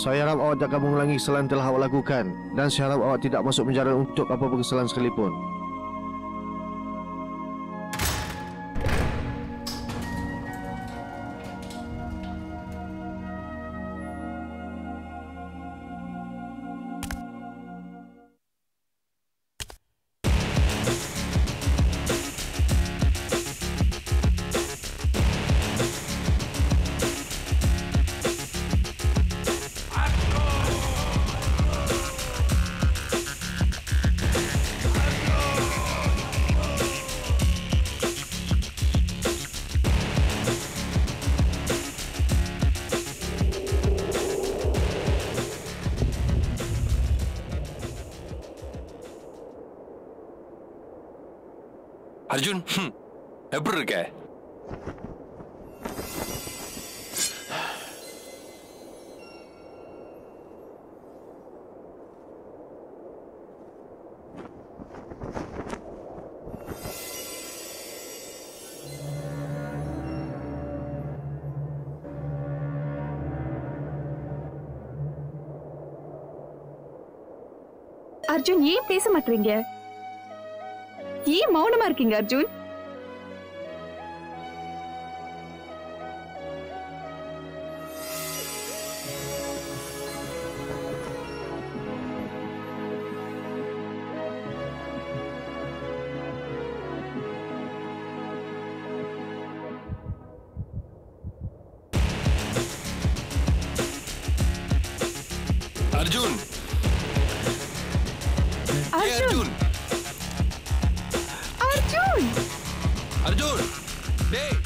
Saya harap awak tak akan mengulangi kesalahan yang telah awak lakukan dan saya harap awak tidak masuk penjara untuk apa-apa kesalahan sekalipun. Arjun ஹம், எப்படி இருக்க அர்ஜுன் ஏன் பேச மாட்டீங்க ஏன் மௌனமா இருக்கீங்க அர்ஜுன் அர்ஜுன் ஏய், அர்ஜுன் அர்ஜுன் அர்ஜுன் அர்ஜுன் டேய்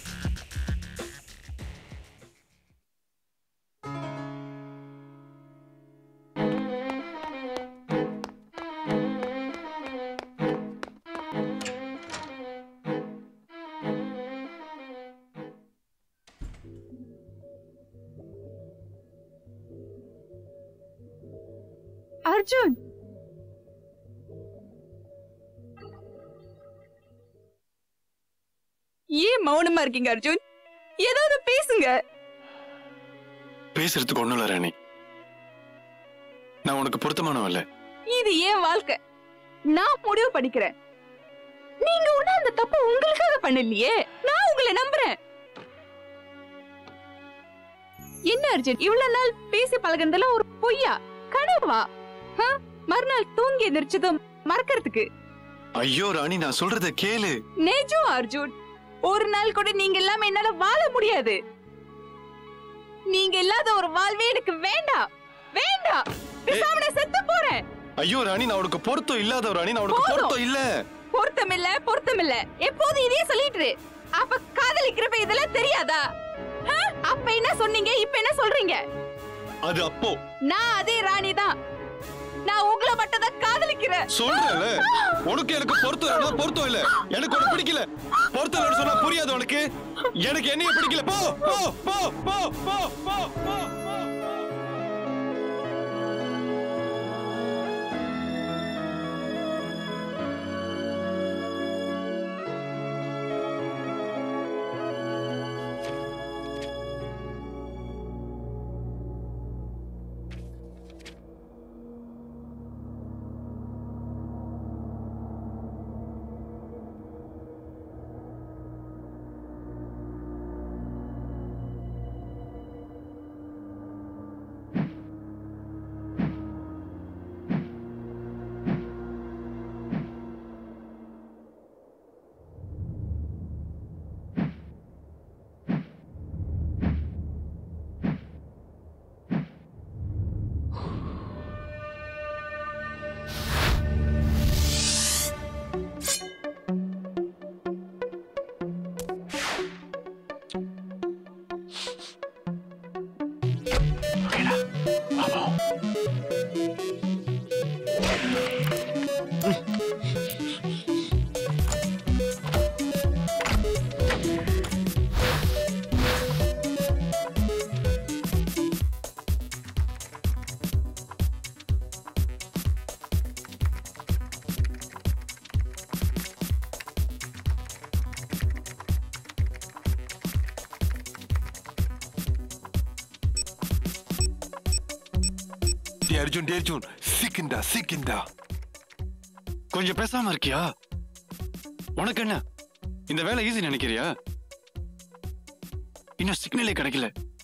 அர்ஜுன் ஏன் மௌனமா இருக்கீங்க அர்ஜுன் ஏதாவது பேசுங்க பேசுறதுக்கு ஒண்ணும் இல்ல ராணி நான் உனக்கு பொருத்தமானவன் இல்ல இது ஏன் வாழ்க்கை நான் முடிவு பண்ணிக்கிறேன் நீங்க ஒண்ணு அந்த தப்பு உங்களுக்காக பண்ணலையே நான் உங்களை நம்புறேன் என்ன அர்ஜுன் இவ்வளவு நாள் பேசி பழகுனதெல்லாம் ஒரு பொய்யா கனவா ஆ? மறுநாள் தூங்கி எந்திரிச்சதும் மறக்கிறதுக்கு ஐயோ ராணி நான் சொல்றத கேளு நிஜம் அர்ஜுன் ஒரு நாள் கூட நீங்க இல்லாம என்னால வாழ முடியாது நீங்க இல்லாத ஒரு வாழ்வே எனக்கு வேண்டாம் வேண்டாம் பேசாம நான் செத்து போறேன் ஐயோ ராணி நான் உனக்கு பொருத்தம் இல்லாத ராணி நான் உனக்கு போதும். பொருத்தம் இல்ல பொருத்தம் இல்ல பொருத்தம் இல்ல எப்போதும் இதே சொல்லிட்டு இரு. அப்ப காதலிக்கிறப்ப இதெல்லாம் தெரியாதா ஆ? அப்ப என்ன சொன்னீங்க இப்ப என்ன சொல்றீங்க அது அப்போ நான் அதே ராணி தான் நான் உங்களை மட்டும் தான் காதலிக்கிறேன் சொல்றேன்ல உனக்கு எனக்கு பொருத்தம் இல்ல பொருத்தம் இல்ல எனக்கு உனக்கு பிடிக்கல பொருத்தம் இல்லைன்னு சொன்னா புரியாது உனக்கு எனக்கு என்னைய பிடிக்கல போ போ போ போ போ போ போ போ அர்ஜுன் டே அர்ஜுன் சீக்கிண்டா சீக்கிண்டா கொஞ்சம் பேசாம இருக்கியா உனக்கு என்ன இந்த வேலை ஈஸி நினைக்கிறியா இன்னும் சிக்னலே கிடைக்கல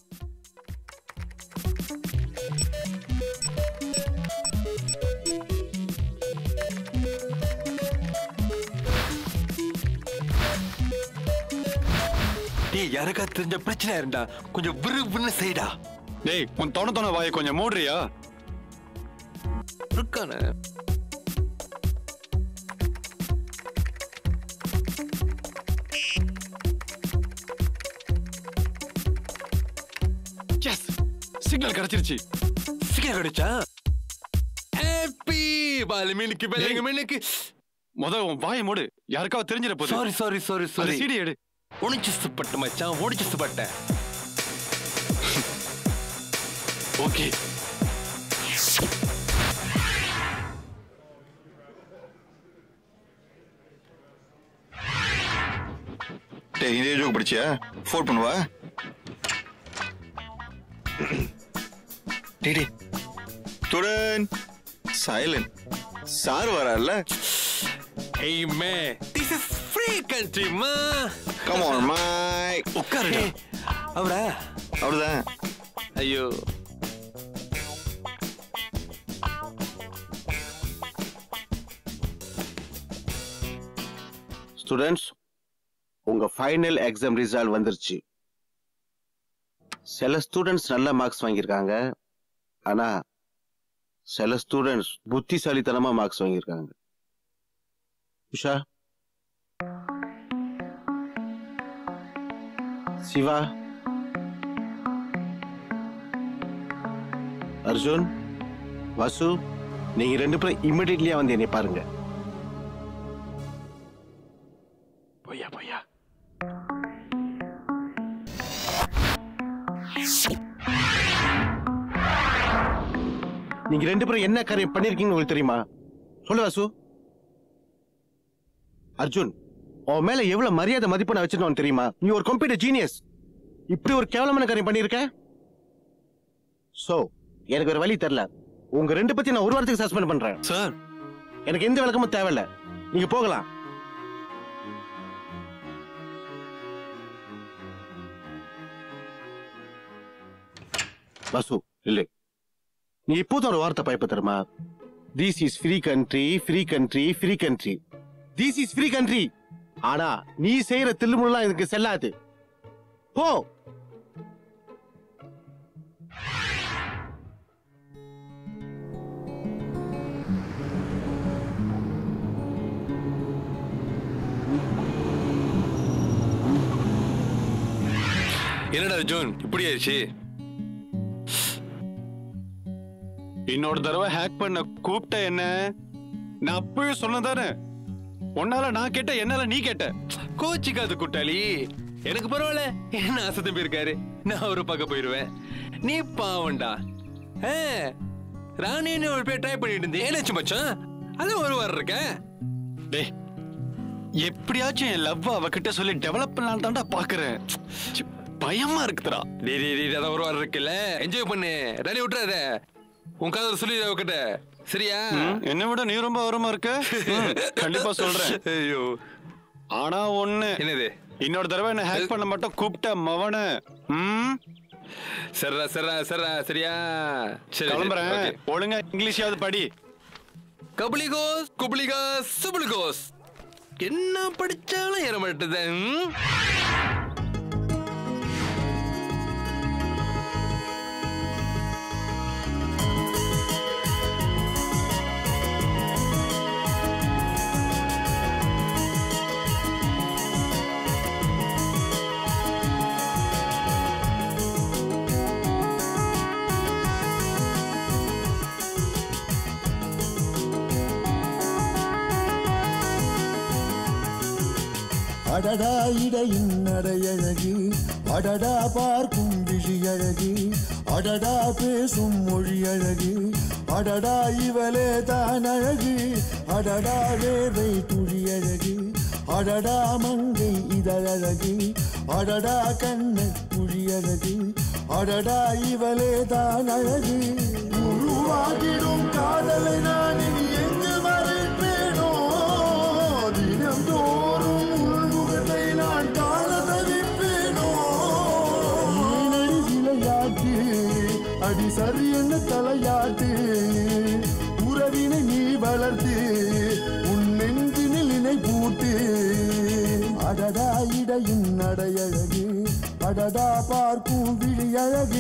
டேய் யாருக்கா தெரிஞ்ச பிரச்சனை இருந்தா கொஞ்சம் விறுவிறுன்னு செய்டா டேய் உன் தொண தொண வாயை கொஞ்சம் மூடுறியா இருக்கானே எஸ் சிக்னல் கிடைச்சிருச்சு சீக்கிரம் கிடைச்சா ஹாப்பி பாலு மீனுக்கு பெலங்க மீனுக்கு முத உன் வாயை மூடு யாருக்காவது தெரிஞ்சிட போகுது சாரி சாரி சாரி அந்த சாரி சீடி எடு உணிச்சு மச்சான் உணிச்சு பட்ட ஓகே டேய் இதே ஜோக் படிச்சியா ஃபோன் பண்ணுவா டேய் டேய் ஸ்டூடெண்ட் சைலண்ட் சார் வரார்ல Hey man, this is free country, ma. Come on my உட்காருடா அவரா அப்படிதான் ஐயோ ஸ்டூடெண்ட்ஸ் உங்க ஃபைனல் எக்ஸாம் ரிசல்ட் வந்துருச்சு சில ஸ்டூடெண்ட்ஸ் நல்ல மார்க்ஸ் வாங்கியிருக்காங்க ஆனா சில ஸ்டூடெண்ட்ஸ் புத்திசாலித்தனமா மார்க்ஸ் வாங்கியிருக்காங்க உஷா சிவா அர்ஜுன் வசு நீங்க ரெண்டு பேரும் இமிடியட்லியா வந்து என்னை பாருங்க பொய்யா பொய்யா நீங்க ரெண்டு பேரும் என்ன காரியம் பண்ணிருக்கீங்கன்னு உங்களுக்கு தெரியுமா சொல்லு வாசு அர்ஜுன் உன் மேல எவ்வளவு மரியாதை மதிப்பு நான் வச்சிருந்தோம் தெரியுமா நீ ஒரு கம்ப்யூட்டர் ஜீனியஸ் இப்படி ஒரு கேவலமான காரியம் பண்ணிருக்க சோ எனக்கு ஒரு வழி தெரியல உங்க ரெண்டு பத்தி நான் ஒரு வாரத்துக்கு சஸ்பெண்ட் பண்றேன் சார் எனக்கு எந்த விளக்கமும் தேவையில்ல நீங்க போகலாம் வசு இல்லை நீ இப்போதும் ஒரு வார்த்தை பயப்ப தருமா this is free country free country free country this is free country ஆனா நீ செய்யற தில்லுமுல்லாம் இதுக்கு செல்லாது போ என்னடா அர்ஜுன் இப்படி ஆயிடுச்சு இன்னொரு தடவை ஹேக் பண்ண கூப்பிட்ட என்ன நான் அப்பவே சொன்னதானே உன்னால நான் கேட்ட என்னால நீ கேட்ட கோச்சிக்காத கூட்டாளி எனக்கு பரவாயில்ல என்ன ஆசை தம்பி இருக்காரு நான் ஒரு பக்கம் போயிருவேன் நீ பாவண்டா ஆ, ராணின்னு ஒரு பேர் ட்ரை பண்ணிட்டு இருந்தேன் ஏனாச்சு மச்சான் அதான் ஒரு வாரம் இருக்க டேய் எப்படியாச்சும் என் லவ் அவகிட்ட சொல்லி டெவலப் பண்ணலாம் தான்டா பாக்குறேன் சி, பயமா இருக்குதுடா டேய் டேய் டேய் அதான் ஒரு வாரம் இருக்குல்ல என்ஜாய் பண்ணு ராணி விட்டுறாத உன் காதல் சொல்லி அவகிட்ட சரியா ம், என்னை விட நீ ரொம்ப அவரமா இருக்க ம், கண்டிப்பா சொல்றேன் ஐயோ ஆனா ஒண்ணு என்னது இன்னொரு தடவை என்ன ஹேக் பண்ண மட்டும் கூப்பிட்ட மவன ம் சரா சரா சரா சரியா சரி கிளம்புறேன் ஓகே. ஒழுங்கா இங்கிலீஷாவது படி கபலிகோஸ் குபலிகாஸ் சுபலிகோஸ் என்ன படிச்சாலும் ஏற மாட்டேது ம்? அடடா இடையின் நடையழகு அடடா பார்க்கும் விழியழகு அடடா பேசும் மொழி அழகு அடடா இவளே தான் அழகு அடடா வேர்வை துளி அழகு அடடா மங்கை இதழழகு அடடா கண்ண குழி அழகு அடடா இவளே தான் அழகு முழு உருவாகிடும் காதலை நான் இனி எங்கு மறைப்பேனோ தினந்தோறும் உள்முகத்தை நான் காண தவிப்பேனோ ஏனடி விளையாட்டு அடி சரி என்ன தலையாட்டு உறவினை நீ வளர்த்து உன் நெஞ்சினில் இணை பூட்டு அடடா இடையின் நடையழகு அடடா பார்க்கும் விழி அழகு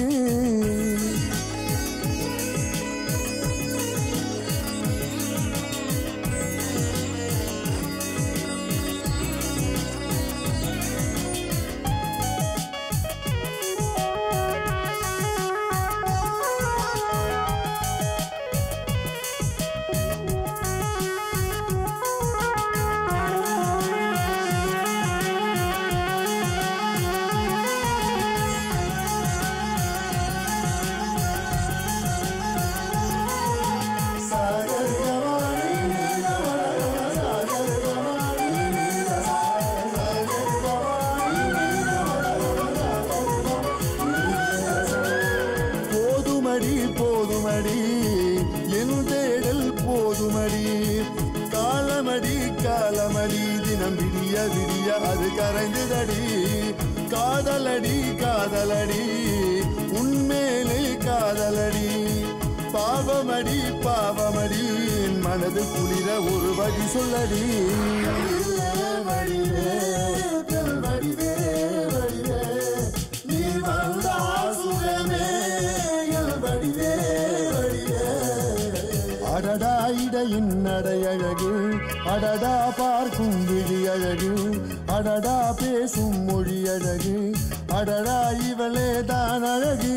போதுமடி போதுமடி என் தேடல் போதுமடி காலமடி காலமடி தினம் விடிய விடிய அது கரைந்ததடி காதலடி காதலடி உன்மேலே காதலடி பாவமடி பாவமடி என் மனது குளிர ஒரு வழி சொல்லடி வடிவே வடிவே வடிவே நீ வந்தா சுகமே என் வடிவே வடிவே அடடா இடையின் நடையழகு அடடா பார்க்கும் விழி அழகு அடடா பேசும் மொழி அழகு அடடா இவளே தான் அழகு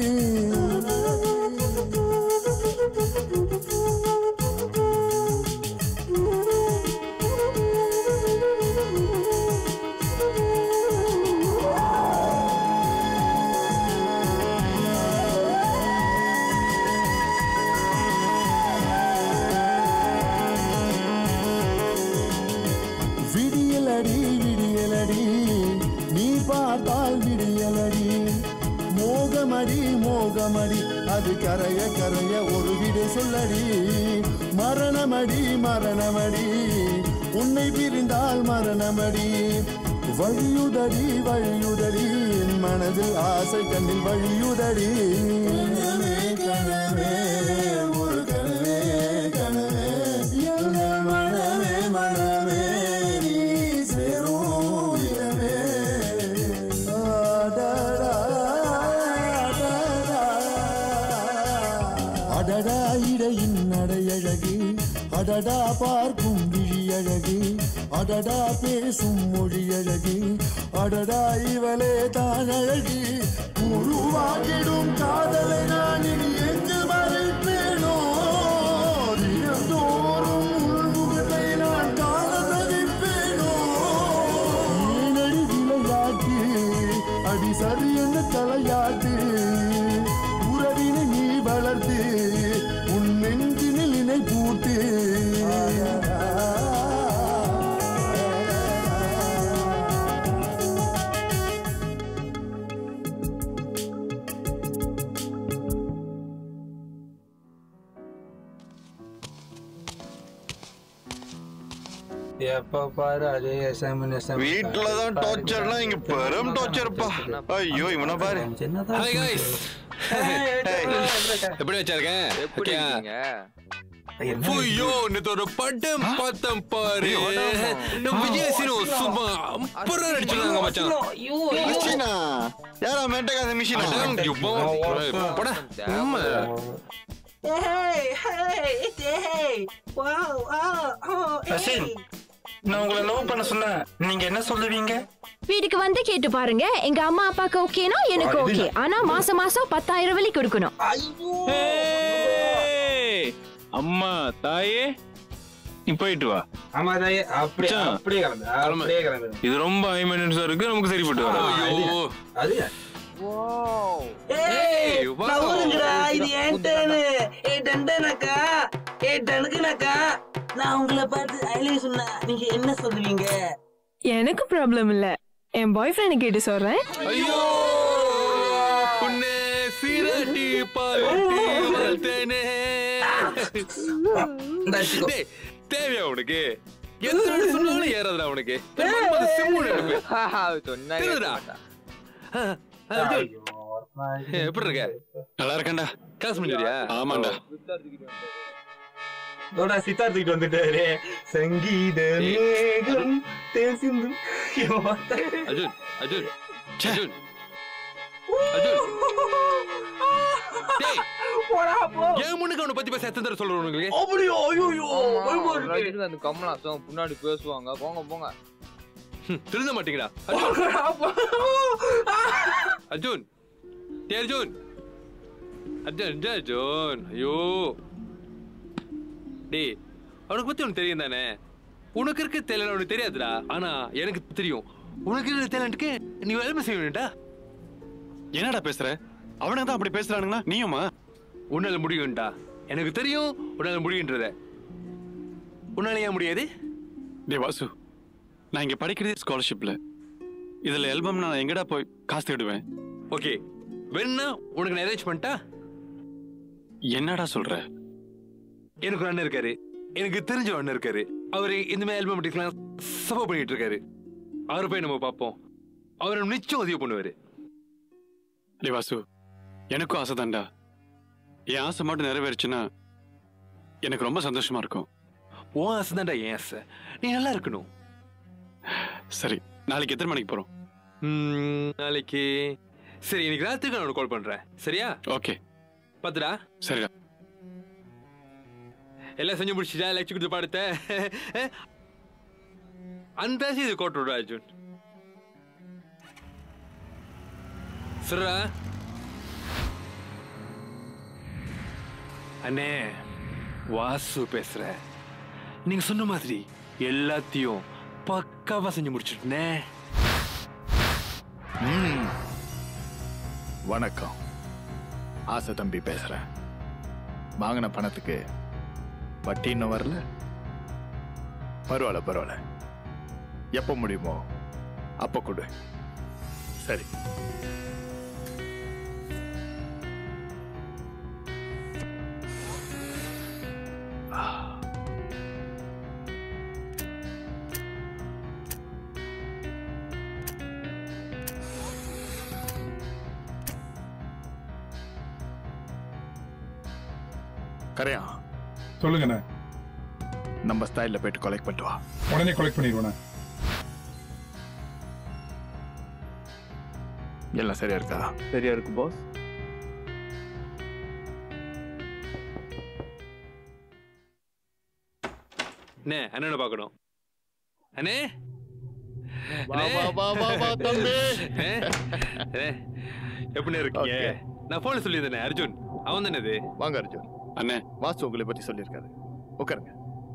விடியலடி விடியலடி நீ பார்த்தால் விடியலடி மோகமடி மோகமடி அது கரைய கரைய ஒரு விடை சொல்லடி மரணமடி மரணமடி உன்னை பிரிந்தால் மரணமடி வழியுதடி வழியுதடி என் மனதில் ஆசை கண்ணில் வழியுதடி கனவே கனவே ஒரு கனவே கனவே என் மனமே மனமே நீ சேரும் இடமே அடடா, அடடா. அடடா இடையின் நடையழகு அடடா பார்க்கும் விழி அழகு அடடா பேசும் மொழி அழகு அடடா இவளே தான் அழகு உருவாகிடும் காதலை நான் இனி எங்கு மறைப்பேனோ தினந்தோறும் உள்முகத்தை நான் காண தவிப்பேனோ ஏனடி விளையாட்டு அடி சரி என்ன தலையாட்டு உறவினை நீ வளர்த்து உன் நெஞ்சினில் இணை பூட்டு எப்ப பாரு அதே எஸ்எம் எஸ்எம் வீட்டுலதான் டார்ச்சர்னா இங்க பெரும் டார்ச்சர்ப்பா ஐயோ இவனை பாரு ஹாய் கைஸ் எப்படி வச்சிருக்கேன் எப்படி ஓகேயா? இருக்கீங்க ஐயோ நேத்து ஒரு படம் பார்த்தேன் பாரு நம்ம விஜய் சீனு சும்மா அப்புறம் நடிச்சிருக்காங்க மச்சான் மிஷினா யாரா மென்டகாத மிஷினா அதான் இப்போ போடா உண்மை நான் உங்களை லவ் பண்ண சொன்னேன் நீங்க என்ன சொல்லுவீங்க வீட்டுக்கு வந்து கேட்டு பாருங்க எங்க அம்மா அப்பாக்கு ஓகேனா எனக்கு ஓகே ஆனா மாசம் மாசம் பத்தாயிரம் வழி கொடுக்கணும் அம்மா தாயே நீ போயிட்டு வா ஆமா தாயே அப்படியே மச்சான். அப்படியே கிளம்பு அப்படியே கிளம்பு இது ரொம்ப ஹை மெயின்டெனன்ஸா இருக்கு நமக்கு சரிப்பட்டு வரும் ஐயோ அது ஏய், wow. நவுருங்கடா இது என் டேனு ஏ டண்டனக்கா ஏ டனுக்குனக்கா நான் உங்களை பார்த்து ஐலே சொன்னா நீங்க என்ன சொல்லுவீங்க எனக்கு ப்ராப்ளம் இல்ல என் பாய் ஃப்ரெண்ட் கேட்டு சொல்றேன் ஐயோ உன்னை சீரட்டி பாலட்டி வளர்த்தேனே டேய், தேவையா உனக்கு எத்தனை வாட்டி சொன்னாலும் ஏறாதுடா உனக்கு திரும்ப அந்த சிம்மு எடுப்பு. திருடுடா. ஆ, ஆ, அர்ஜுன். ஏய், எப்படி இருக்க நல்லா இருக்கேன்டா காசு முடிஞ்சியா ஆமாண்டா இதோட சித்தார்த்துக்கிட்டு வந்துட்டாரு சங்கீத மேகம் தேன் சிந்தும் அர்ஜுன் அர்ஜுன் அர்ஜுன் அர்ஜுன் டேய் ஏன் முன்னுக்கு அவனை பத்தி பேச எத்தனை தடவை சொல்றேன் உங்களுக்கு அப்படியோ ஐயோ அந்த கமலா சாங் பின்னாடி பேசுவாங்க போங்க போங்க ஹம், திருந்த மாட்டீங்களா அர்ஜுன் டேய் அர்ஜுன் அர்ஜுன் அர்ஜுன் அர்ஜுன் ஐயோ டேய் அவனுக்கு பத்தி உனக்கு தெரியும் தானே உனக்கு இருக்க டேலண்ட் அவனுக்கு தெரியாதுடா ஆனா எனக்கு தெரியும் உனக்கு இருக்கிற டேலண்ட்க்கு நீ வேலை செய்ய வேண்டாம் என்னடா பேசுற அவனுக்கு தான் அப்படி பேசுறானுங்களா நீயுமா உன்னால முடியும்டா எனக்கு தெரியும் உன்னால முடியுன்றத உன்னால ஏன் முடியாது டேய் வாசு நான் இங்க படிக்கிறதே ஸ்காலர்ஷிப்ல இதுல ஆல்பம் நான் எங்கடா போய் காசு தேடுவேன் ஓகே வேணும்னா உனக்கு நான் அரேஞ்ச் பண்ணிட்டா என்னடா சொல்ற எனக்கு ஒரு அண்ணன் இருக்காரு எனக்கு தெரிஞ்ச ஒரு அண்ணன் இருக்காரு அவரு இந்த மாதிரி ஆல்பம் பண்ணிக்கலாம் சப்போர்ட் பண்ணிட்டு இருக்காரு அவரை போய் நம்ம பார்ப்போம் அவர் நம்ம நிச்சயம் உதவி பண்ணுவாரு டேய் வாசு எனக்கும் ஆசை தான்டா என் ஆசை மட்டும் நிறைவேறுச்சுன்னா எனக்கு ரொம்ப சந்தோஷமா இருக்கும் உன் ஆசை தான்டா என் ஆசை நீ நல்லா இருக்கணும் சரி நாளைக்கு எத்தனை மணிக்கு போறோம் ம், நாளைக்கு சரி இன்னைக்கு ராத்துக்கு நான் உனக்கு கால் பண்றேன் சரியா ஓகே பாத்துடா சரிடா எல்லாம் செஞ்சு முடிச்சிட்டா லட்சம் கொடுத்து பாடுத்த அந்த இது கோட்டு விடு அர்ஜுன் சரிடா அண்ணே வாசு பேசுற நீங்க சொன்ன மாதிரி எல்லாத்தையும் பக்காவா செஞ்சு முடிச்சிட்டனே ம். வணக்கம் ஆசை தம்பி பேசுறேன் வாங்கின பணத்துக்கு வட்டி இன்னும் வரல பரவாயில்ல பரவாயில்ல எப்போ முடியுமோ அப்போ கொடு சரி கரையா சொல்லுங்கண்ணே நம்ம ஸ்டைலில் போயிட்டு கொலெக்ட் பண்ணிட்டு வா உடனே கலெக்ட் பண்ணிடுவேண்ணே எல்லாம் சரியா இருக்கா சரியா இருக்கு பாஸ் அண்ணே அண்ணனை பார்க்கணும் அண்ணே வா, வா, வா, வா, வா, தம்பி. அண்ணே, அண்ணே, எப்படி இருக்கீங்க Okay. நான் போன சொல்லியிருந்தேனே அர்ஜுன் அவன் தானே இது வாங்க அர்ஜுன் அண்ணே வாசு உங்களை பத்தி சொல்லியிருக்காரு உட்காருங்க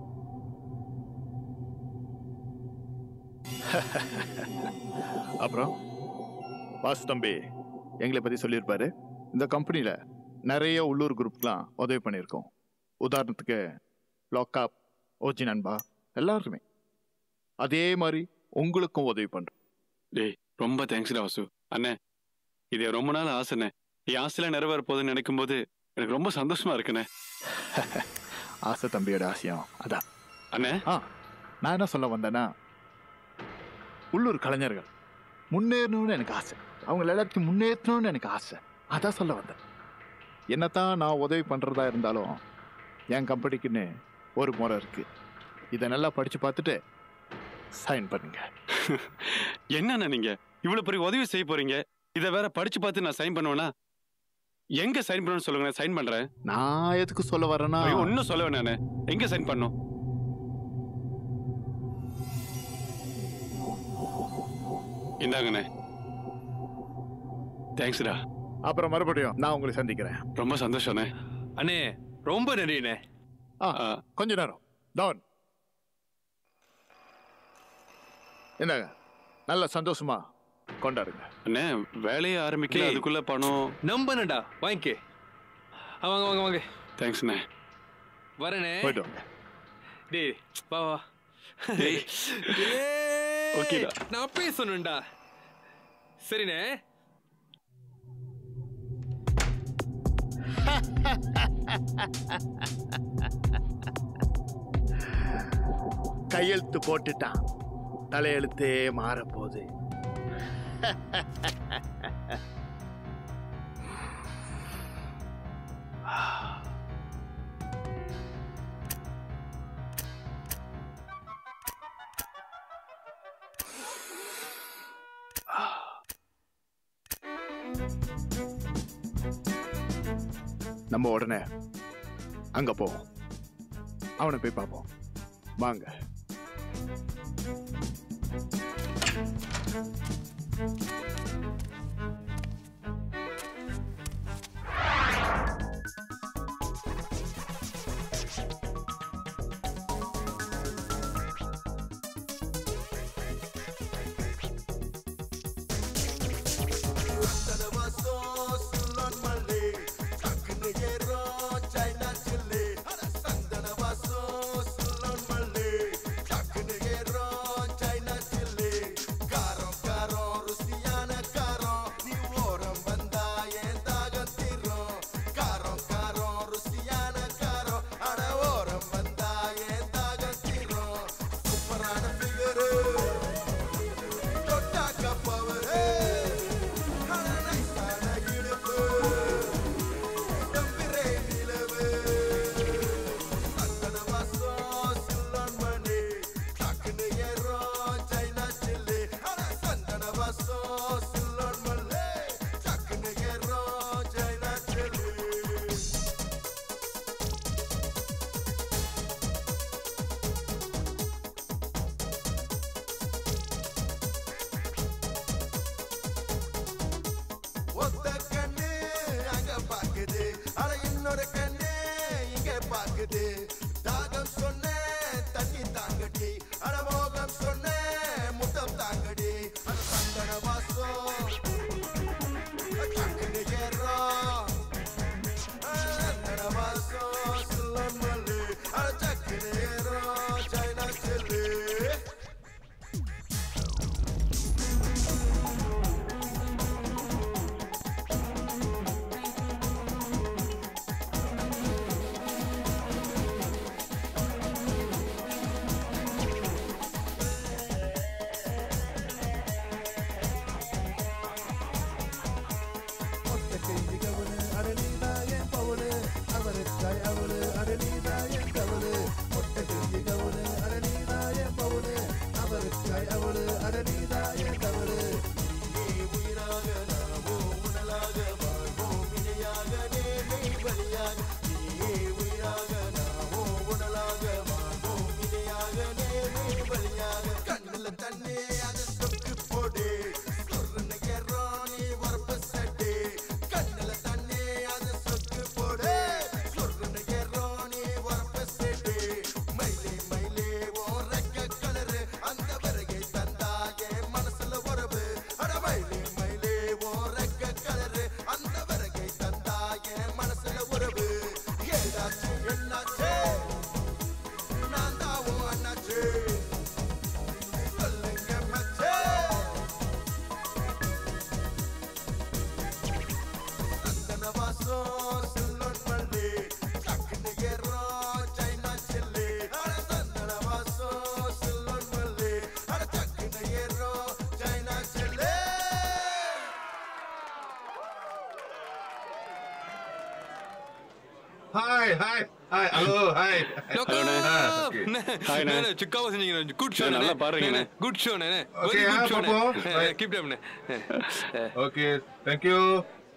அப்புறம் வாசு தம்பி எங்களை பத்தி சொல்லியிருப்பாரு இந்த கம்பெனியில நிறைய உள்ளூர் குரூப்லாம் உதவி பண்ணியிருக்கோம் உதாரணத்துக்கு லாக்அப் ஓஜி நண்பா எல்லாருக்குமே அதே மாதிரி உங்களுக்கும் உதவி பண்றோம் டேய் ரொம்ப தேங்க்ஸ்டா வாசு அண்ணே இது ரொம்ப நாள் ஆசைண்ணே என் ஆசையில நிறைவேற போகுதுன்னு நினைக்கும் போது எனக்கு ரொம்ப சந்தோஷமா இருக்குண்ணே ஆசை தம்பியோட ஆசையம் அதான் அண்ணே ஆ நான் என்ன சொல்ல வந்தேன்னா உள்ளூர் கலைஞர்கள் முன்னேறணும்னு எனக்கு ஆசை அவங்க எல்லாத்தையும் முன்னேற்றணும்னு எனக்கு ஆசை அதான் சொல்ல வந்தேன் என்னத்தான் நான் உதவி பண்ணுறதா இருந்தாலும் என் கம்பெனிக்குன்னு ஒரு முறை இருக்கு இதை நல்லா படித்து பார்த்துட்டு சைன் பண்ணுங்க என்னண்ணே நீங்க இவ்வளவு பெரிய உதவி செய்ய போறீங்க இதை வேற படிச்சு பார்த்து நான் சைன் பண்ணுவேனா எங்க சைன் பண்ணணும்னு சொல்லுங்க நான் சைன் பண்றேன் நான் எதுக்கு சொல்ல வரேன்னா ஐயோ ஒன்னும் சொல்ல வேணாண்ணே எங்க சைன் பண்ணும் இந்தாங்கண்ணே தேங்க்ஸ்டா அப்புறம் மறுபடியும் நான் உங்களை சந்திக்கிறேன் ரொம்ப சந்தோஷம்ண்ணே அண்ணே ரொம்ப நன்றிண்ணே ஆ கொஞ்ச நேரம் டவுன் என்னங்க நல்ல சந்தோஷமா கொண்டாடுங்க அண்ணே வேலையை ஆரம்பிக்கல அதுக்குள்ள பணம் நம்பனடா வாங்கிக்க ஆ, வாங்க வாங்க வாங்க தேங்க்ஸ்ண்ணே வரேனே போயிட்டு வாங்க டேய் வா வா டேய். ஏய், ஓகேடா. நான் அப்பயே சொன்னேன்டா சரிண்ணே கையெழுத்து போட்டுட்டான் தலையெழுத்தே மாறப்போகுது நம்ம உடனே அங்க போவோம் அவனை போய் பார்ப்போம் வாங்க ஒத்த கண்ணு அங்க பாக்குது அட இன்னொரு கண்ணு இங்க பாக்குது தாகம் சொன்ன தண்ணி தாங்கடி அட மோகம் சொன்ன முத்தம் தாங்கடி அட சந்தன வாசம் டக்குனு ஏறும். அட சந்தன வாசம் சில்லன் மல்லு அட டக்குனு ஏறும் சைனா செல்லு கண்ணுல தண்ணி அது சொக்கு போடு சொர்ண ஏறோம் நீ வரப்ப சட்டு கண்ணுல தண்ணி அது சொக்கு போடு சொர்ண ஏறோம் நீ வரப்ப சட்டு மயிலே மயிலே ஓ ரெக்க கலரு அந்த வருகை தந்தாயே மனசுல உறவு அட மயிலே மயிலே ஓ ரெக்க கலரு அந்த வருகை தந்தாயே மனசுல உறவு ஏதாச்சு என்னாச்சு நான் தான் உன் அண்ணாச்சு சொல்லுங்க மச்சே சந்தன வாசம் சில்லன் மல்லி டக்குனு ஏறும் சைனா சில்லி அட சந்தன வாசம் சில்லன் மல்லி அட டக்குனு ஏறும் China chilli hi hi hi hello hi சிக்காவா செஞ்சீங்க குட் ஷோ நல்லா பாருங்க. Good show Okay, very ah, good show பாப்போம். Right. Keep them okay thank you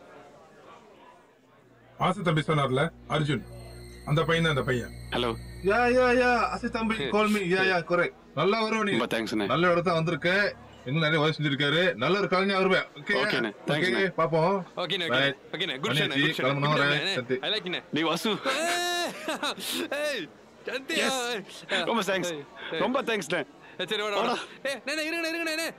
ஆசை தம்பி சொன்னார்ல அர்ஜுன் அந்த பையன் தான் அந்த பையன் ஹலோ யா யா யா அசை தம்பி கால் மீ யா யா கரெக்ட் நல்லா வரும் நீ ரொம்ப தேங்க்ஸ்ண்ணே நல்ல இடத்த வந்திருக்க இன்னும் நிறைய உதவி செஞ்சிருக்காரு நல்ல ஒரு கலைஞர் வருவேன் ஓகே ஓகேண்ணே, thanksண்ணே. ஓகே பாப்போம் okay Right. Okay good show பண்ணியாச்சு, குட் ஷோ கிளம்பணும், right, சந்தி. ஐ லைக் நே நீ வாசு ஏய் சந்தி Yes. ரொம்ப thanks. ரொம்ப தேங்க்ஸ்ண்ணே சரி வாடா வாடா ஏய் நே இருங்க இருங்க நே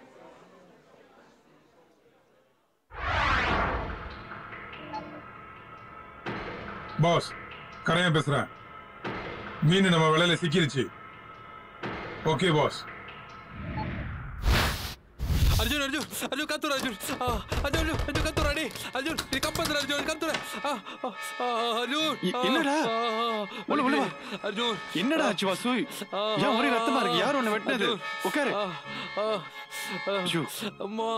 பாஸ் கரையா பேசுறேன் மீன் நம்ம விலையில சிக்கிருச்சு ஓகே பாஸ் அர்ஜுன் அர்ஜுன் அர்ஜுன் கத்துற அர்ஜுன் ஆ, அர்ஜுன் அர்ஜுன் அர்ஜுன் கத்துற டேய் அர்ஜுன் நீ கப்பத்துற அர்ஜுன் கத்துற ஆ, ஆ, ஆ, அர்ஜுன் இ- என்னடா? ஆ, ஆ, உள்ள, உள்ள வா. அர்ஜுன் என்னடா ஆச்சு வாசு ஏன் ஒரே ரத்தமா இருக்கு யார் உன்னை வெட்டினது அர்ஜுன். உட்காரு ஆ, ஆ, ஆ, ஐயோ. அம்மா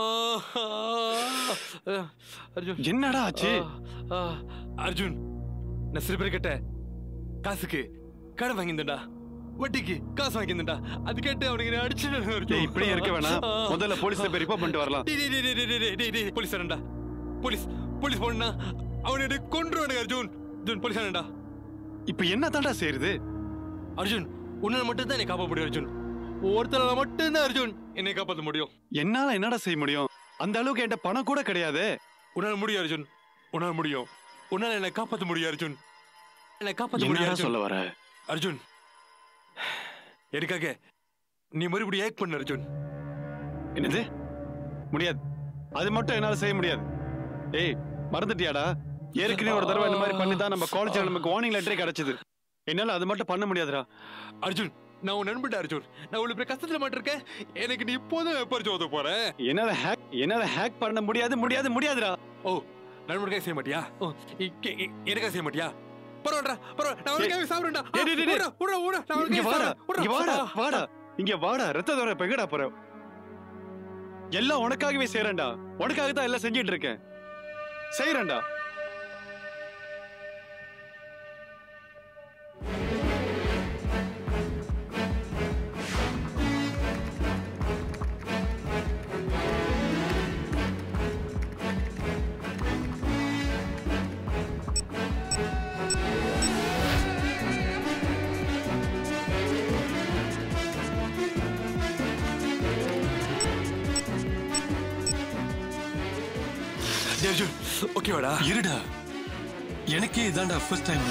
ஆ, அர்ஜுன் என்னடா ஆச்சு ஆ, ஆ, அர்ஜுன் நான் சில பேர் கிட்ட காசுக்கு கடன் வாங்கியிருந்தேன்டா வட்டிக்கு காசு வாங்கியிருந்தேன்டா அது கேட்டு அவனுக்கு என்னை அடிச்சுட்டானுங்க அர்ஜுன். டேய் இப்படியே இருக்க வேணாம் ஆ. முதல்ல போலீஸ்ல போய் ரிப்போர்ட் பண்ணிட்டு வரலாம் டேய், டேய், டேய், டேய், டேய், டேய், டேய், டேய், போலீஸ் வரேன்டா போலீஸ் போலீஸ் போனா அவனை என்னை கொன்றுவானுங்க அர்ஜுன் அர்ஜுன் போலீஸ் வரேன்டா இப்ப என்ன தாண்டா செய்யறது அர்ஜுன் உன்னால மட்டும் தான் என்னை காப்பாற்ற முடியும் அர்ஜுன் ஒருத்தரால மட்டும் தான் அர்ஜுன் என்னை காப்பாற்ற முடியும் என்னால என்னடா செய்ய முடியும் அந்த அளவுக்கு என்கிட்ட பணம் கூட கிடையாது உன்னால முடியும் அர்ஜுன் உன்னால முடியும் உன்னால என்னை காப்பாற்ற முடியும் அர்ஜுன் என்னை காப்பாற்ற முடியும் என்னடா அர்ஜுன் சொல்ல வர அர்ஜுன் எனக்காக நீ மறுபடியும் ஏக் பண்ணு அர்ஜுன் என்னது முடியாது அது மட்டும் என்னால செய்ய முடியாது ஏய் மறந்துட்டியாடா ஏற்கனவே ஒரு தடவை இந்த மாதிரி பண்ணி தான் நம்ம காலேஜ்ல நமக்கு வார்னிங் லெட்டரே கிடைச்சது என்னால அது மட்டும் பண்ண முடியாதுடா அர்ஜுன் நான் உன் நண்பன் அர்ஜுன் நான் இவ்வளவு பெரிய கஷ்டத்துல மாட்டிருக்கேன் எனக்கு நீ இப்போதான் பறிச்சு ஓத போற என்னால ஹேக் என்னால ஹேக் பண்ண முடியாது முடியாது முடியாதுடா ஓ நண்பனுக்காக செய்ய மாட்டியா ஓ, இ- இ- இ- எனக்காக செய்ய மாட்டியா பரவாயில்ல பரவாயில்ல நான் உனக்காக சாப்பிடுறேன்டா டேய், டேய், டேய், விட்றா, விட்றா, விட்றா, நான் இங்க உனக்காக வாடா சாப்பிடுறேன். இங்க வாடா விட்றா. வாடா இங்க வாடா ரத்த தோற பெகடா போற எல்லாம் உனக்காகவே செய்யறேன்டா உனக்காக தான் எல்லாம் செஞ்சிட்டு இருக்கேன் செய்யறேன்டா டேய் அர்ஜுன் ஓகேவாடா இருடா எனக்கே இதான்டா ஃபர்ஸ்ட் டைம்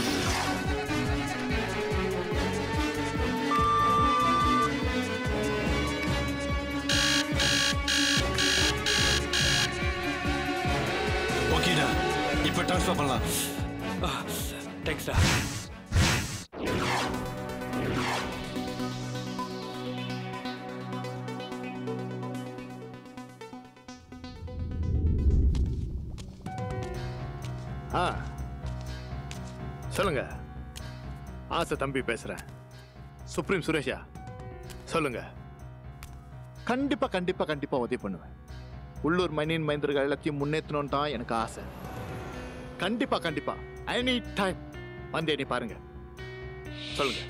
ஓகேடா இப்போ ட்ரான்ஸ்ஃபர் பண்ணலாம் தேங்க்ஸ்டா ஆ சொல்லுங்க ஆசை தம்பி பேசுறேன் சுப்ரீம் சுரேஷா சொல்லுங்க கண்டிப்பா கண்டிப்பா கண்டிப்பா உதவி பண்ணுவேன் உள்ளூர் மணியின் மைந்தர்கள் எல்லாத்தையும் முன்னேற்றணும் தான் எனக்கு ஆசை கண்டிப்பா கண்டிப்பா எனி டைம் வந்து என்னை பாருங்க சொல்லுங்க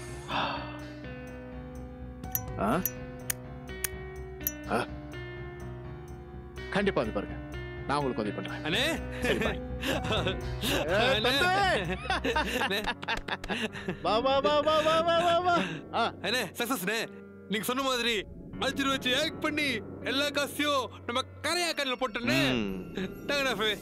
ஆ? ஆ? கண்டிப்பா வந்து பாருங்க நான் உங்களுக்கு உதவி பண்றேன் அண்ணே சரி பாய் ஏய், தம்பி! வா வா வா வா வா வா வா வா ஆ அண்ணே சக்சஸ்ண்ணே நீங்க சொன்ன மாதிரி அஞ்சு ரூபா வச்சு ஏக் பண்ணி எல்லா காசையும் நம்ம கரையா கண்ணில் போட்டோன்னே தாங்கண்ணா ஃபே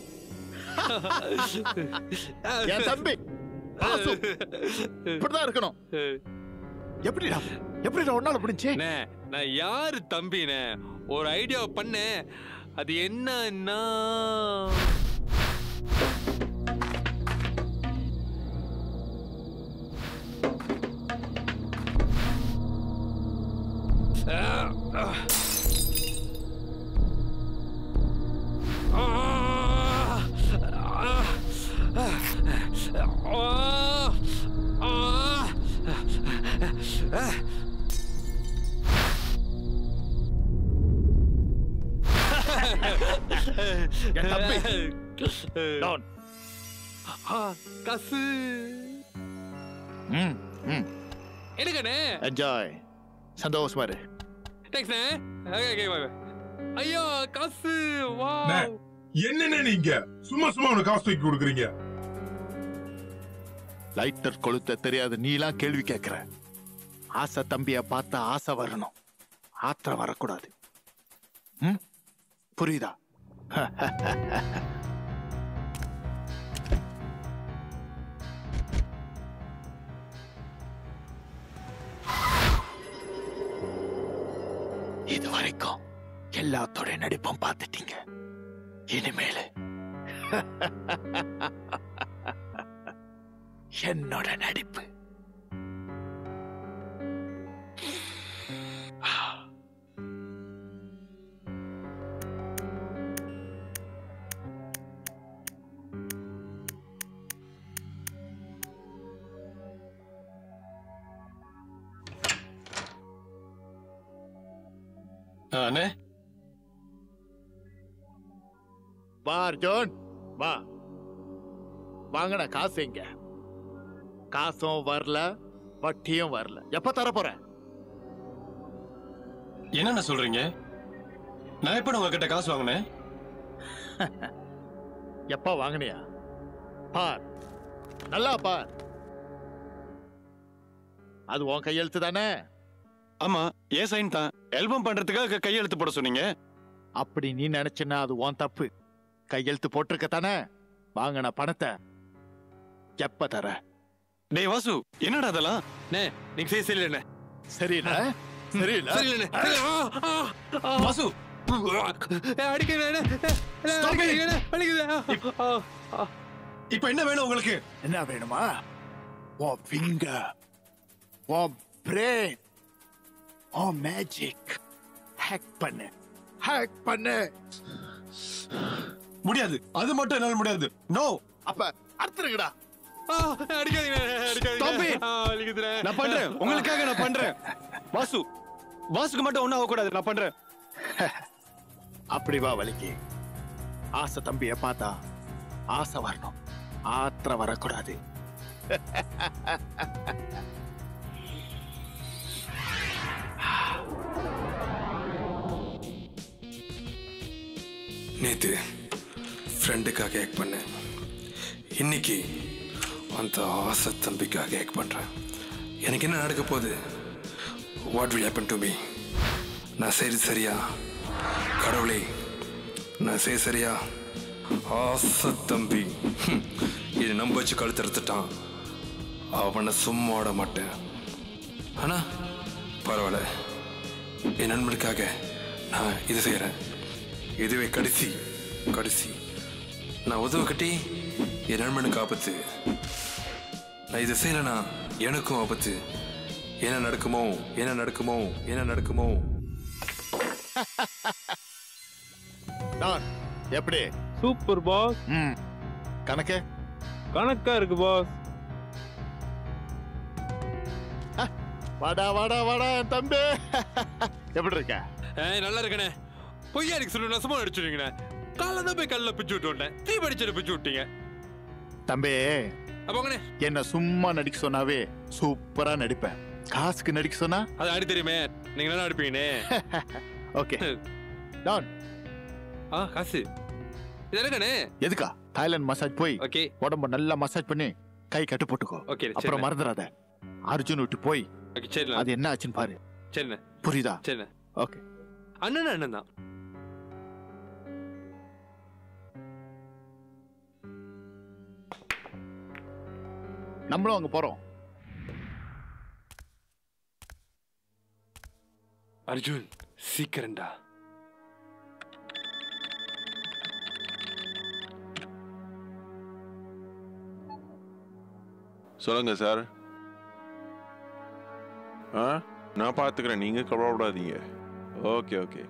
என் தம்பி பாசு இப்படிதான் இருக்கணும் எப்படிடா எப்படிடா ஒன்னால முடிஞ்சு அண்ணே நான் யாரு தம்பிண்ணே ஒரு ஐடியா பண்ணேன் அது என்னன்னா என் தம்பி டவுன் கசு ம் ம் எனக்கண்ணே என்ஜாய் சந்தோஷமா இரு தேங்க்ஸ்ண்ணே ஓகே ஓகே பாய் ஐயோ காசு வா என்னென்ன நீங்க சும்மா சும்மா உனக்கு காசு தூக்கி கொடுக்குறீங்க லைட்டர் கொளுத்த தெரியாத நீலாம் கேள்வி கேட்கிற ஆசை தம்பிய பார்த்தா ஆசை வரணும் ஆத்திரம் வரக்கூடாது ம் புரியுதா இது வரைக்கும் எல்லாத்தோட நடிப்பும் பார்த்துட்டீங்க இனிமேல் என்னோட நடிப்பு அண்ணே வா அர்ஜுன் வா வாங்கடா காசு எங்க காசும் வரல வட்டியும் வரல எப்ப தர போற என்னென்ன சொல்றீங்க நான் எப்ப உங்ககிட்ட காசு வாங்கினேன் எப்ப வாங்கினியா பார் நல்லா பார் அது உன் கையெழுத்து தானே ஆமா ஏன் சைன் தான் ஆல்பம் பண்றதுக்காக கையெழுத்து போட சொன்னீங்க அப்படி நீ நினைச்சனா அது உன் தப்பு கையெழுத்து போட்டிருக்க தானே வாங்கின பணத்தை எப்ப தர டேய் வாசு என்னடா அதெல்லாம் நே நீங்க செய்ய சரியில்லை சரியில்ல சரியில்ல சரியில்லை வாசு இப்ப என்ன வேணும் உங்களுக்கு என்ன வேணுமா உன் ஃபிங்கர் உன் பிரெயின் உன் மேஜிக் ஹேக் பண்ணு ஹேக் பண்ணு முடியாது அது மட்டும் என்னால முடியாது நோ அப்ப அறுத்துருங்கடா Stop it. நான் பண்றேன் உங்களுக்காக நான் பண்றேன் வாசு வாசுக்கு மட்டும் ஒன்னும் ஆகக்கூடாது நான் பண்றேன் அப்படி வா வலிக்கு ஆசை தம்பிய பார்த்தா ஆசை வரணும் ஆத்திர வரக்கூடாது நேத்து ஃப்ரெண்டுக்காக ஹேக் பண்ணேன் இன்னைக்கு அந்த ஆசை தம்பிக்காக ஹேக் பண்றேன் எனக்கு என்ன நடக்க போகுது what will happen to me நான் செய்து சரியா கடவுளே நான் செய்ய சரியா ஆசை தம்பி ஹம், இது நம்ப வச்சு கழுத்தறுத்துட்டான் அவனை சும்மா விட மாட்டேன் ஆனா பரவாயில்ல என் நண்பனுக்காக நான் இது செய்கிறேன் இதுவே கடைசி கடைசி நான் உதவ கட்டி என் நண்பனுக்கு ஆபத்து நான் இதை செய்யலைனா எனக்கும் ஆபத்து என்ன நடக்குமோ என்ன நடக்குமோ என்ன நடக்குமோ டான் எப்படி சூப்பர் பாஸ் ம் கணக்கு கணக்கா இருக்கு பாஸ் வாடா வாடா வாடா என் தம்பி எப்படி இருக்க ஏய் நல்லா இருக்கனே பொய்யா எனக்கு சொல்லு நசமா அடிச்சுடுங்கண்ணே காலைல தான் போய் கல்ல பிச்சு விட்டு வந்தேன் தீ படிச்சு பிச்சு விட்டீங்க தம்பி அப்போங்கண்ணே என்ன சும்மா நடிக்க சொன்னாவே சூப்பரா நடிப்பேன் காசுக்கு நடிக்க சொன்னா அது ஆடி தெரியுமே நீங்க நல்லா அடிப்பீங்கண்ணே ஓகே டான் ஆ காசு இது எனக்கண்ணே எதுக்கா தாய்லாந்து மசாஜ் போய் ஓகே உடம்ப நல்லா மசாஜ் பண்ணி கை கட்டு போட்டுக்கோ ஓகே அப்புறம் சரிண்ணே. மறந்துடாத அர்ஜுன் விட்டு போய் ஓகே சரிண்ணே அது என்ன ஆச்சுன்னு பாரு சரிண்ணே புரியுதா சரிண்ணே ஓகே அண்ணன் அண்ணன் தான் நம்மளும் அங்க போறோம் அர்ஜுன் சீக்கிரம்டா சொல்லுங்க சார் ஆ நான் பார்த்துக்கிறேன் நீங்க கவலைப்படாதீங்க ஓகே ஓகே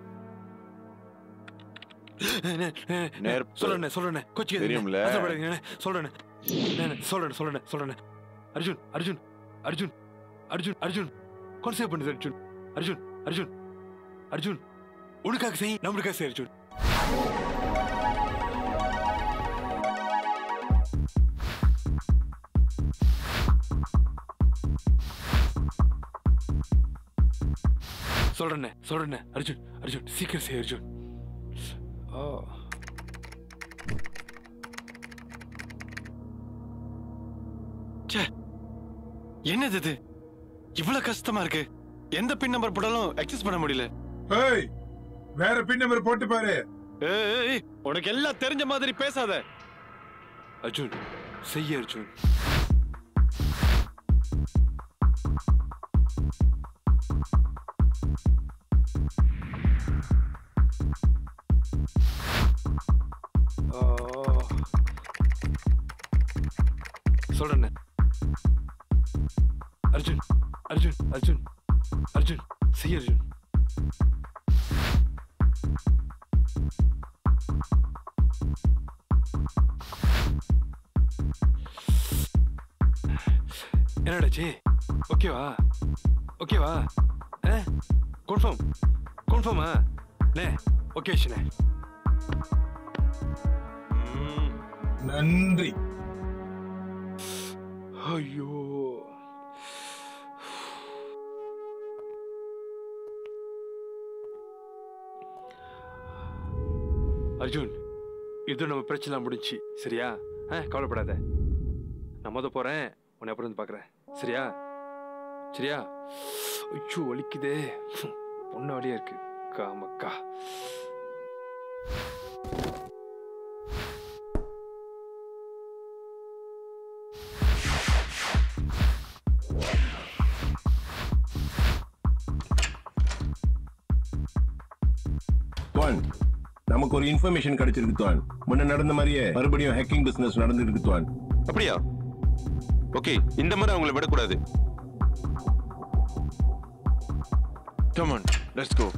நெருப்பு. சொல்றேன் சொல்றேன் கொச்சி தெரியும்ல. சொல்றேன் சொல்றேன் சொல்றேன் சொல்றேன் அர்ஜுன் அர்ஜுன் அர்ஜுன் அர்ஜுன் அர்ஜுன் கான்செப்ட் பண்ணுது அர்ஜுன் அர்ஜுன் அர்ஜுன் அர்ஜுன் உனக்காக செய் நம்மளுக்காக செய் அர்ஜுன் சொல்றேன் சொல்றேன் அர்ஜுன் அர்ஜுன் சீக்கிரம் செய் அர்ஜுன் ஓ ச்சே என்னது இது இவ்வளவு கஷ்டமா இருக்கு எந்த பின் நம்பர் போட்டாலும் அக்சஸ் பண்ண முடியல ஏய் வேற பின் நம்பர் போட்டு பாரு ஏய், ஏய், ஏய், உனக்கு எல்லாம் தெரிஞ்ச மாதிரி பேசாத அர்ஜுன் செய்ய அர்ஜுன் சொல்றேன் அர்ஜுன் அர்ஜுன் அர்ஜுன் அர்ஜுன் செய்ய அர்ஜுன் என்னடாச்சு ஓகேவா ஓகேவா கன்ஃபார்ம் கன்ஃபார்மா அண்ணே ஓகே அண்ணே நன்றி ஐயோ அர்ஜுன் இது நம்ம பிரச்சனை முடிஞ்சு சரியா ஆ கவலைப்படாத நான் முத போறேன் உன்னை அப்புறம் வந்து பார்க்குறேன் சரியா சரியா ஐயோ வலிக்குதே பொண்ணு வழியா இருக்கு காமக்கா துவான் நமக்கு ஒரு இன்ஃபர்மேஷன் கிடைச்சிருக்கு துவான் முன்ன நடந்த மாதிரியே மறுபடியும் ஹேக்கிங் பிசினஸ் நடந்துருக்கு துவான் அப்படியா ஓகே இந்த மாதிரி அவங்கள விடக்கூடாது Come on, let's go.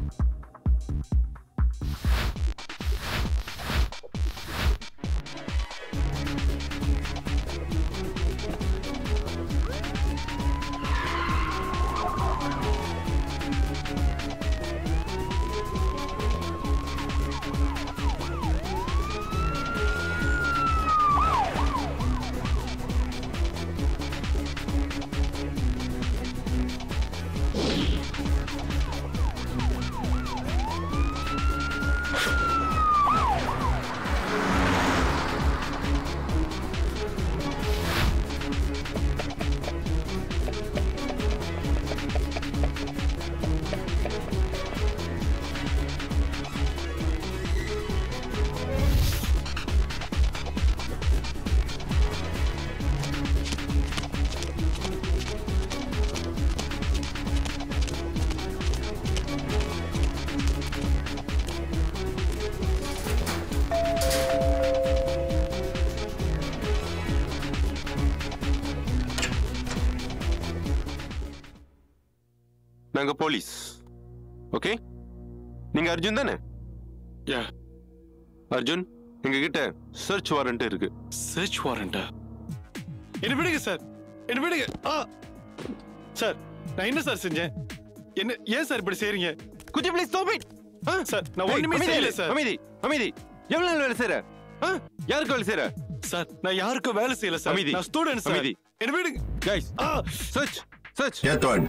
நாங்க போலீஸ் ஓகே நீங்க அர்ஜுன் தானே யா அர்ஜுன் எங்க கிட்ட சர்ச் வாரண்ட் இருக்கு சர்ச் வாரண்டா என்ன விடுங்க சார் என்ன விடுங்க ஆ சார் நான் என்ன சார் செஞ்சேன் என்ன ஏன் சார் இப்படி செய்றீங்க குஜி ப்ளீஸ் ஸ்டாப் இட் சார் நான் ஒண்ணுமே செய்யல சார் அமைதி அமைதி எவ்வளவு நாள் வேலை செய்யற ஆ? யாருக்கு வேலை செய்யற சார் நான் யாருக்கும் வேலை செய்யல சார் அமைதி நான் ஸ்டூடெண்ட் சார் அமைதி என்ன விடுங்க கைஸ் சர்ச் சர்ச் ஏ துவான்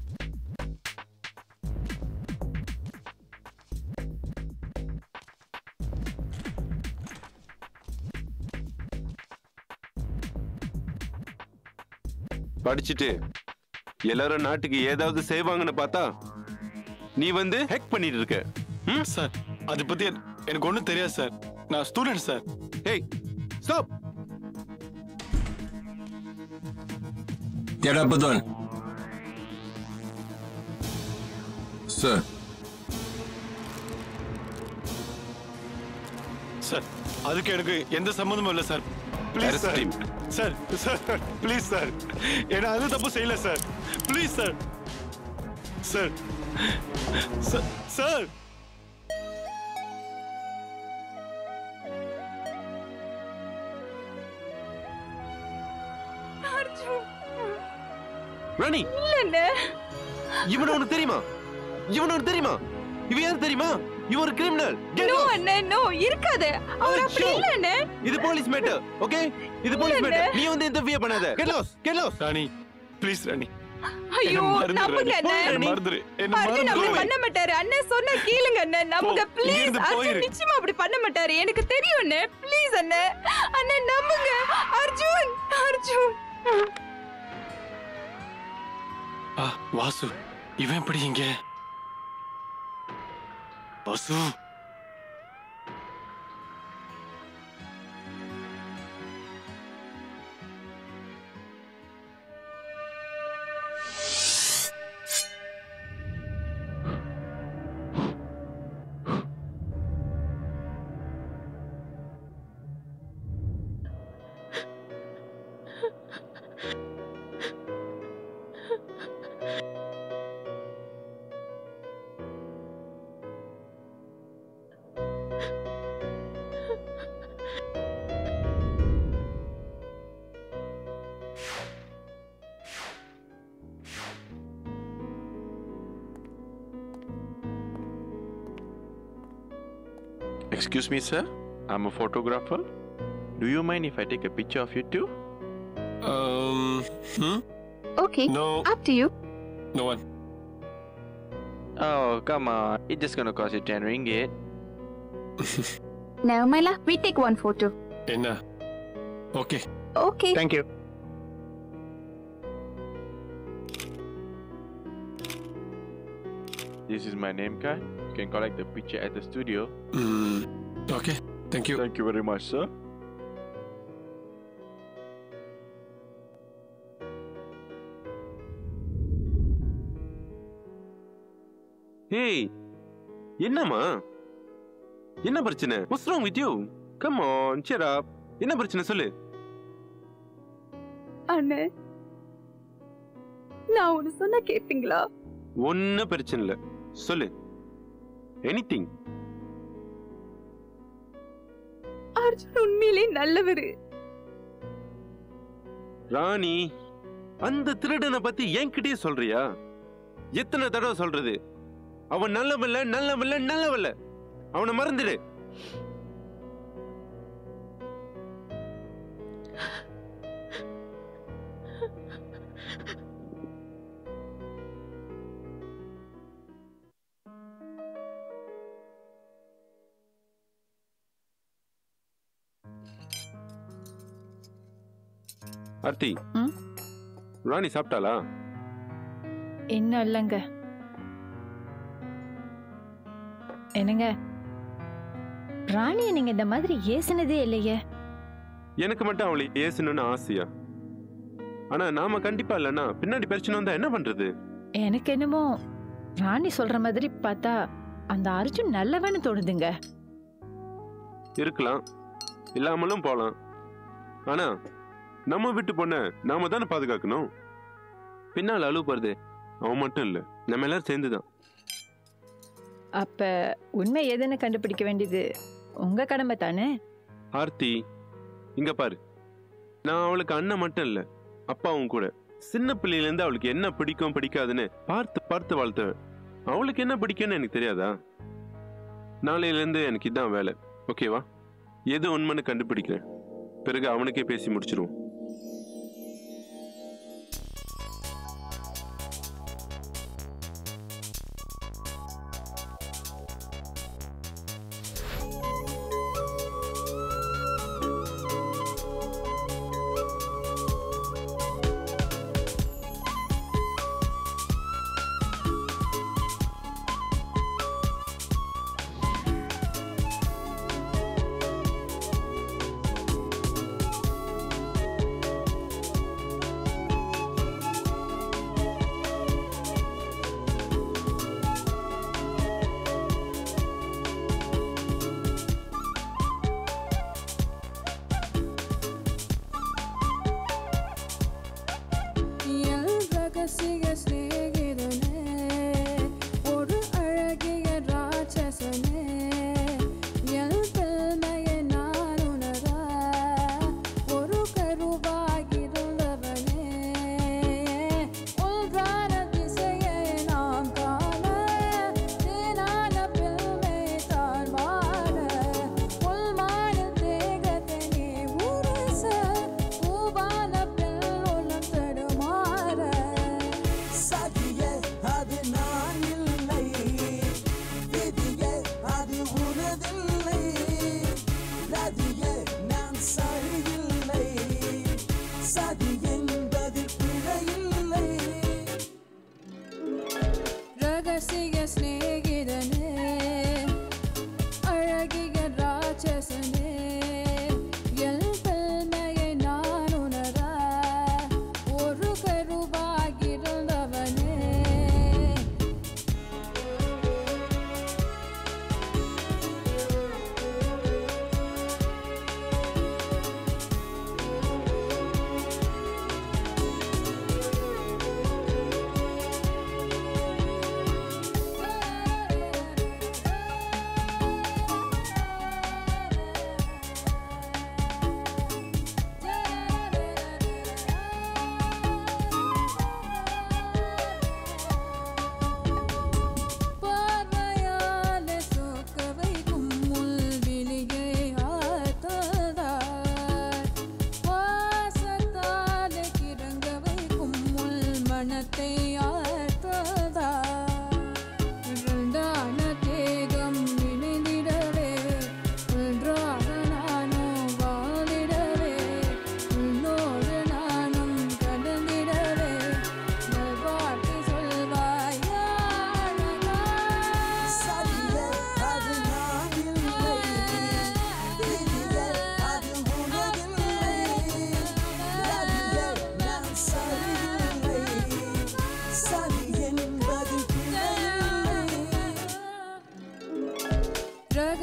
படிச்சுட்டு எல்லாரும் நாட்டுக்கு ஏதாவது செய்வாங்கன்னு பார்த்தா நீ வந்து ஹேக் பண்ணிட்டு இருக்க சார் அதை பத்தி என- எனக்கு ஒண்ணும் தெரியாது சார் நான் ஸ்டூடெண்ட் சார் ஏய் stop Get up, Badwan. Sir. Sir அதுக்கு எனக்கு எந்த சம்மந்தமும் இல்லை sir please sir sir sir please sir ஏன்னா அது தப்பு செய்யல sir please sir sir sir sir Arjun Rani இல்லண்ணே இவன உனக்கு தெரியுமா இவன உனக்கு தெரியுமா இவ யார் தெரியுமா இவ ஒரு கிரிமினல் நோ அண்ணே நோ இருக்காது அவர் அப்படி இல்ல அண்ணே இது போலீஸ் மேட்டர் ஓகே இது போலீஸ் இல்ல, மேட்டர் அண்ணே. நீ வந்து இன்டர்வியூ பண்ணாத get lost get lost Rani please Rani ஐயோ மறந்துரு, நம்புங்க ராணி. அண்ணே என்ன மறந்துரு என்ன அர்ஜுன் அப்படி மறந்துரு பண்ண மாட்டாரு அண்ணன் சொன்ன கேளுங்க அண்ணன் நம்புங்க போ, ப்ளீஸ் இங்கிருந்து போயிரு. அர்ஜுன் நிச்சயமா அப்படி பண்ண மாட்டாரு எனக்கு தெரியும் அண்ணே ப்ளீஸ் அண்ணே அண்ணன் நம்புங்க அர்ஜுன் அர்ஜுன் ஆ வாசு இவன் எப்படி இங்க Vasu Excuse me, sir. I'm a photographer. Do you mind if I take a picture of you too? Um, hmm? Okay. No. Up to you. No one. Oh, come on. It's just gonna cost you 10 ringgit. Never mind lah. We take one photo. என்ன okay Okay. Thank you This is my name card. You can collect the picture at the studio. Mm, okay. Thank you. Thank you very much, sir. Hey என்னம்மா என்ன பிரச்சனை what's wrong with you come on cheer up என்ன பிரச்சனை சொல்லு அண்ணே நான் ஒன்னு சொன்னா கேப்பீங்களா ஒன்னும் பிரச்சனை இல்ல சொல்லு எனிதிங் அர்ஜுன் உண்மையிலே நல்லவரு ராணி அந்த திருடனை பத்தி என்கிட்டயே சொல்றியா எத்தனை தடவை சொல்றது அவன் நல்லவல்ல நல்லவல்ல நல்லவல்ல அவனை மறந்துடு ஆர்த்தி ராணி சாப்பிட்டாளா இன்னும் இல்லைங்க என்னங்க ராணியை நீங்க இந்த மாதிரி ஏசுனதே இல்லையே எனக்கு மட்டும் அவளை ஏசணும்னு ஆசையா ஆனா நாம கண்டிப்பா இல்லைன்னா பின்னாடி பிரச்சனை வந்தா என்ன பண்றது எனக்கு என்னமோ ராணி சொல்ற மாதிரி பார்த்தா அந்த அர்ஜுன் நல்லவன்னு தோணுதுங்க இருக்கலாம் இல்லாமலும் போலாம் ஆனா நம்ம விட்டு பொண்ண நாம தானே பாதுகாக்கணும் பின்னால் அழுவுறது அவன் மட்டும் இல்ல நம்ம எல்லாரும் சேர்ந்துதான் அப்ப உண்மை எதுன்னு கண்டுபிடிக்க வேண்டியது உங்க கடமை தானே ஆர்த்தி இங்க பாரு நான் அவளுக்கு அண்ணன் மட்டும் இல்ல அப்பாவும் கூட சின்ன பிள்ளையில இருந்து அவளுக்கு என்ன பிடிக்கும் பிடிக்காதுன்னு பார்த்து பார்த்து வளர்த்தவன் அவளுக்கு என்ன பிடிக்கும்னு எனக்கு தெரியாதா நாளையில இருந்து எனக்கு இதான் வேலை ஓகேவா எது உண்மைன்னு கண்டுபிடிக்கிறேன் பிறகு அவனுக்கே பேசி முடிச்சிருவோம் என் ரகசிய சிநேகிதனே ஒரு அழகிய ராட்சசனே என் பெருமையை நான் உணர ஒரு கருவாகிருந்தவனே ஒன்றான திசையை நாம் காண தேனான பெருமை தான் வாழ உள்மான தேகத்தை நீ உரச பூவான பெண் உள்ளம் தடுமாற சதியே அது நான் இல்லை விதியே அது உனதில்லை ரதியே நான் சரியில்லை சதி என்பதில் பிழையில்லை ரகசிய சிநேகிதனே அழகிய ராட்சசனே என் பெருமையை நான் உணர ஒரு கருவாகிருந்தவனே ஆ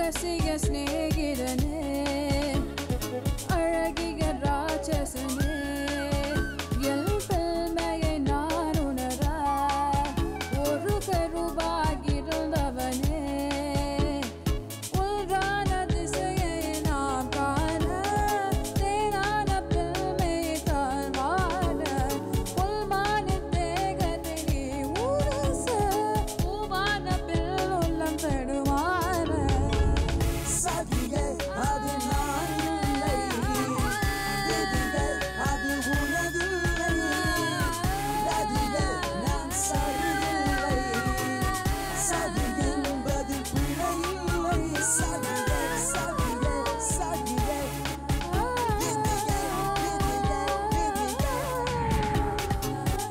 ரகசிய சிநேகிதனே அழகிய ராட்சசனே என் பெருமையை நான் உணர ஒரு கருவாகிருந்தவனே உள்றான திசையை நாம் காண தேனான பெருமையை தான் வாழ புல்மான தேகத்தை நீ உரச பூவான பில் உள்ளம் தடுமாற சதியே அது நான் இல்லை எதிரே அது உனதில்லை நதியே நான் சரியில்லை சதி என்பது பிழையில்லை சதியே சதியே சதியே விதியே விதியே விதியே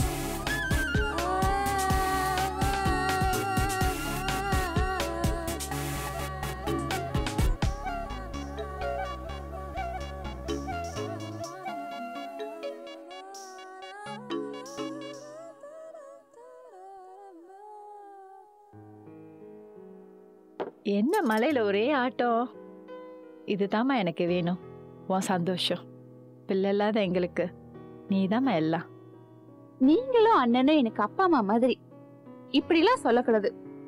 என்ன மலையில ஒரே ஆட்டம் இதுதாம்மா எனக்கு வேணும் உன் சந்தோஷம் பிள்ளை இல்லாத எங்களுக்கு நீதாம்மா எல்லாம் நீங்களும் அண்ணனும் எனக்கு அப்பா அம்மா மாதிரி இப்படிலாம் சொல்லக்கூடாது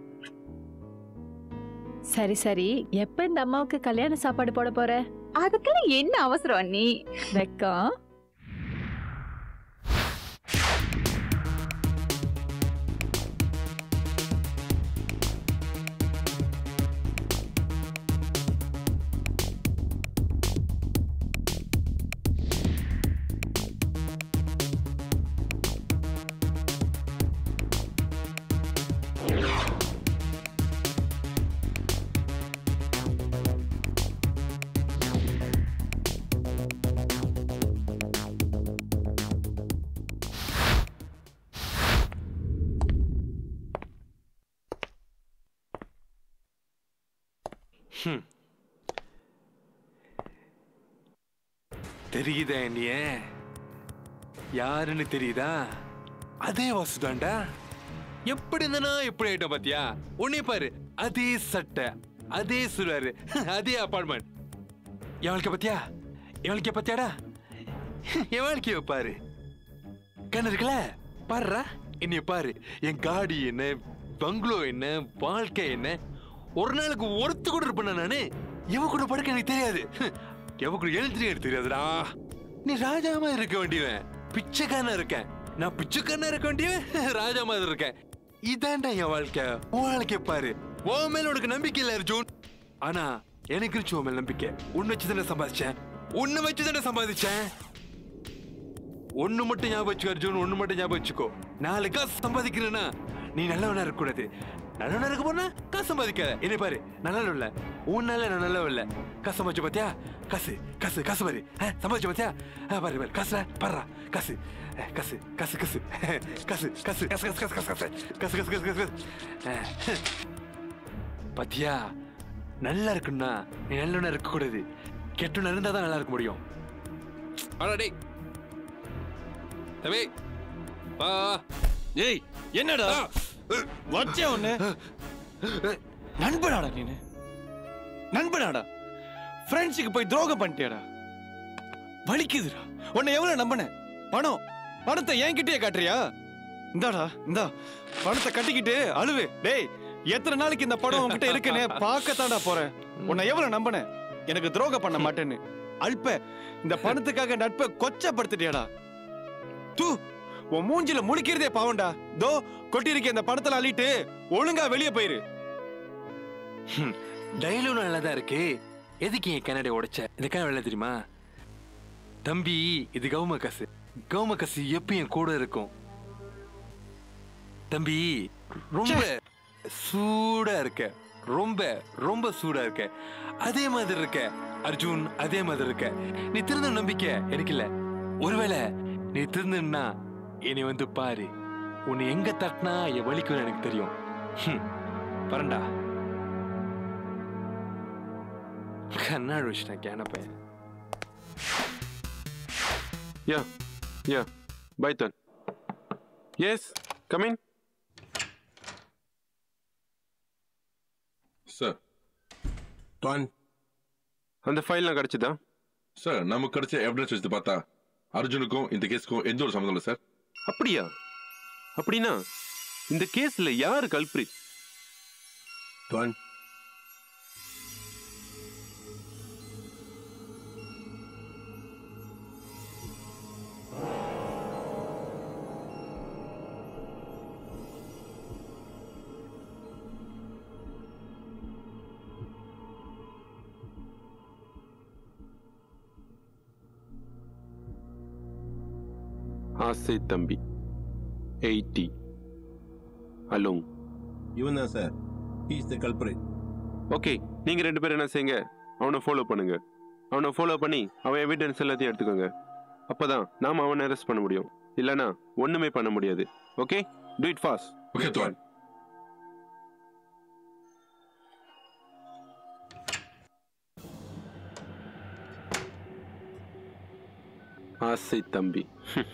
சரி சரி எப்ப இந்த அம்மாவுக்கு கல்யாண சாப்பாடு போட போற அதுக்கெல்லாம் என்ன அவசரம் அண்ணி வெக்கம் ஹம். தெரியுதா என்னைய யாருன்னு தெரியுதா அதே வாசுதான்டா எப்படி இருந்தனா எப்படி ஆயிட்டோம் பாத்தியா உன்னை பாரு அதே சட்டை அதே சுலரு அதே அப்பார்ட்மெண்ட் என் வாழ்க்கை பத்தியா என் வாழ்க்கை பத்தியாடா என் வாழ்க்கைய பாரு கண்ணு இருக்குல்ல பாருடா என்னைய பாரு என் காடி என்ன பங்களோ என்ன வாழ்க்கை என்ன ஒரு நாளுக்கு ஒருத்து கூட இருப்பேன் நானு எவ கூட படுக்க எனக்கு தெரியாது எவ கூட எழுந்திரி எனக்கு தெரியாதுடா நீ ராஜாமா இருக்க வேண்டியவன் பிச்சைக்காரனா இருக்கேன் நான் பிச்சைக்காரனா இருக்க வேண்டியவன் ராஜா மாதிரி இருக்கேன் இதான்டா என் வாழ்க்கை உன் வாழ்க்கை பாரு உன் மேல உனக்கு நம்பிக்கை இல்ல அர்ஜுன் ஆனா எனக்கு இருந்துச்சு உன் மேல நம்பிக்கை உன்னை வச்சு தானே சம்பாதிச்சேன் உன்னை வச்சு தானே சம்பாதிச்சேன் ஒண்ணு மட்டும் ஞாபகம் வச்சுக்கோ அர்ஜுன் ஒண்ணு மட்டும் ஞாபகம் வச்சுக்கோ நாலு காசு சம்பாதிக்கிறேன்னா நீ நல்லவனா இருக்க கூடாது நல்லவனா இருக்க போனா காசு சம்பாதிக்காத என்ன பாரு நல்லவன் இல்ல உன்னால நான் நல்லவன் இல்ல காசு சம்பாதிச்சு பாத்தியா காசு காசு காசு பாரு ஆ, சம்பாதிச்சு பாத்தியா ஆ, பாரு பாரு காசுல பாருடா காசு ஆ, காசு காசு காசு காசு காசு காசு காசு காசு காசு காசு காசு காசு காசு காசு ஆ, பாத்தியா நல்லா இருக்குன்னா நீ நல்லவனா இருக்க கூடாது கெட்டவனா இருந்தா தான் நல்லா இருக்க முடியும் அடா டேய் தம்பி வா ஏய் என்னடா வச்சே ஒண்ணு நண்பனாடா நீனு நண்பனாடா ஃப்ரெண்ட்ஸுக்கு போய் துரோகம் பண்ணிட்டியாடா வலிக்குதுடா உன்னை எவ்வளவு நம்பினேன் பணம் பணத்தை என்கிட்டயே காட்டுறியா இந்தாடா இந்தா பணத்தை கட்டிக்கிட்டு அழுவு டேய் எத்தனை நாளைக்கு இந்த படம் உன்கிட்ட இருக்குன்னு பார்க்கத்தான்டா போறேன் உன்னை எவ்வளவு நம்பினேன் எனக்கு துரோகம் பண்ண மாட்டேன்னு அல்ப இந்த பணத்துக்காக நட்பை கொச்சப்படுத்திட்டியாடா தூ உன் மூஞ்சில முழிக்கிறதே பாவம்டா தோ கொட்டிருக்க இந்த படத்துல அள்ளிட்டு ஒழுங்கா வெளியே போயிரு டைலும் நல்லா தான் இருக்கு எதுக்கு என் கண்ணாடி உடைச்ச இந்த கண்ணாடி வெள்ள தெரியுமா தம்பி இது கவும காசு கவும காசு எப்பயும் என் கூட இருக்கும் தம்பி ரொம்ப சூடா இருக்க ரொம்ப ரொம்ப சூடா இருக்க அதே மாதிரி இருக்க அர்ஜுன் அதே மாதிரி இருக்க நீ திருந்த நம்பிக்கை எனக்கு இல்ல ஒருவேளை நீ திருந்தன்னா என்னை வந்து பாரு உன்னை எங்க தட்டினா என் வலிக்கும் எனக்கு தெரியும் ஹம், வரேன்டா கண்ணாடி வச்சுட்டேன் கேன பையன் Yeah, yeah. Baitan. Yes, come in. Sir. டுவான் அந்த ஃபைல்லாம் கிடைச்சதா சார் நமக்கு கிடைச்ச எவிடன்ஸ் வச்சு பார்த்தா அர்ஜுனுக்கும் இந்த கேஸுக்கும் எந்த ஒரு சம்மந்தம் இல்லை சார் அப்படியா அப்படின்னா இந்த கேஸ்ல யாரு கல்பிரிட் டுவான் ஆசை தம்பி எயிட்டி அலோங் இவன் தான் sir is the culprit okay நீங்க ரெண்டு பேரும் என்ன செய்யுங்க அவனை ஃபாலோ பண்ணுங்க அவனை ஃபாலோ பண்ணி அவன் எவிடன்ஸ் எல்லாத்தையும் எடுத்துக்கோங்க அப்பதான் நாம அவனை அரெஸ்ட் பண்ண முடியும் இல்லனா ஒண்ணுமே பண்ண முடியாது okay do it fast okay துவான் ஆசை தம்பி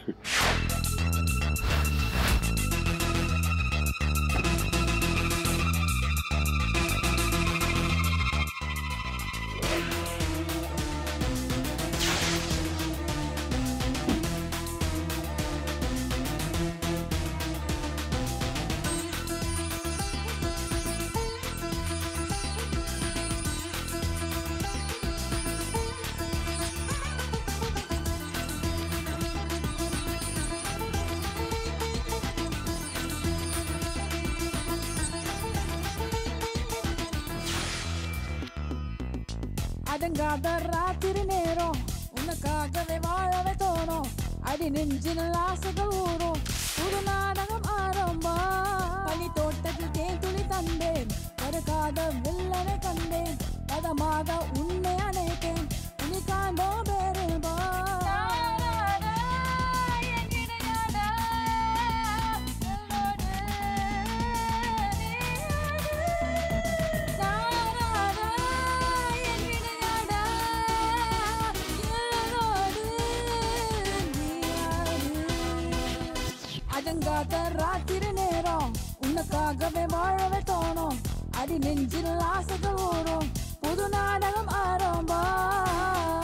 அடங்காத ராத்திரி நேரம் உனக்காகவே வாழவே தோணும் அடி நெஞ்சில் ஆசைகள் ஊறும் புது நாடகம் ஆரம்பம் பனி தோட்டத்தில் தேன் துளி தந்தேன் கருக்காத வில்லனை கண்டேன் பதமாக உன்னை அணைத்தேன் இனி காண்போம் பெரும்பா அடங்காத ராத்திரி நேரம் உனக்காகவே வாழவே தோணும் அடி நெஞ்சில் ஆசைகள் ஊறும் புது நாடகம் ஆரம்பம்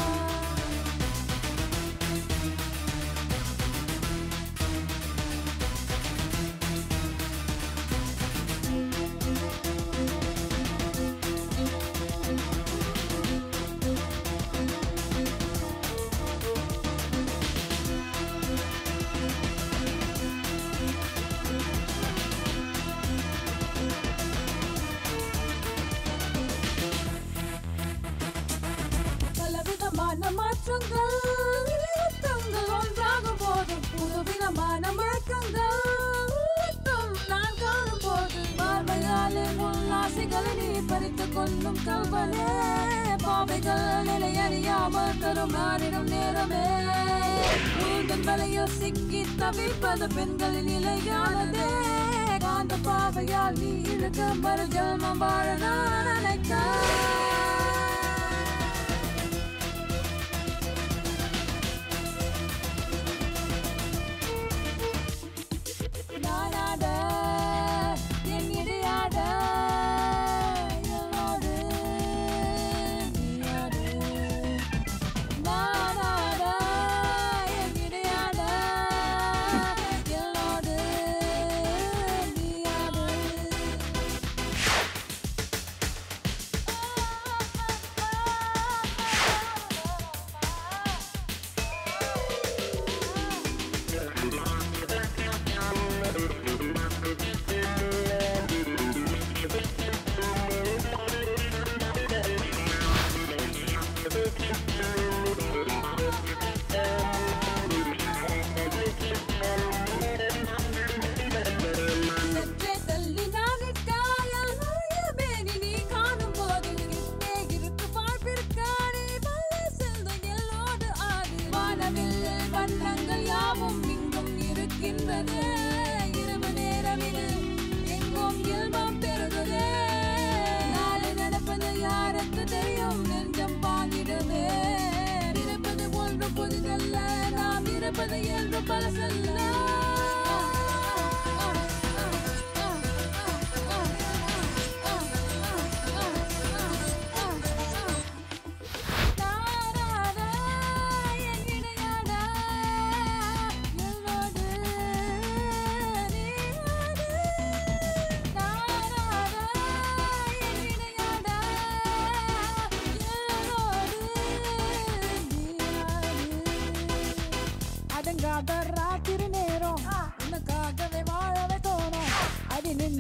பலவிதமான மாற்றங்கள் யுத்தங்கள் ஒன்றாகும் போது புதுவிதமான முழக்கங்கள் யுத்தம் நான் காணும் போது பார்வையாலே உல்லாசைகளை நீ பறித்துக் கொள்ளும் கல்வனே பாவைகள் நிலையறியாமல் தரும் நாடிடும் நேரமே உங்கள் வலையில் சிக்கி தவிப்பது பெண்களின் நிலையானதே காந்த பாவையால் நீ இழுக்க மறு ஜென்மம் வாழ நான் நினைக்க நானாட என் இடையாட என்னோடு நீயாடு நானாட என் இடையாட என்னோடு நீயாடு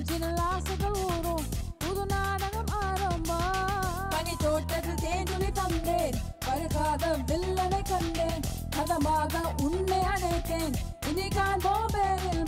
நெஞ்சினில் ஆசைகள் ஊறும் புது நாடகம் ஆரம்பம் பனி தோட்டத்தில் தேன்துளி தந்தேன் பழுக்காத வில்லனை கண்டேன் கதமாக உன்னை அழைத்தேன் இனி காண்போம் பேரில்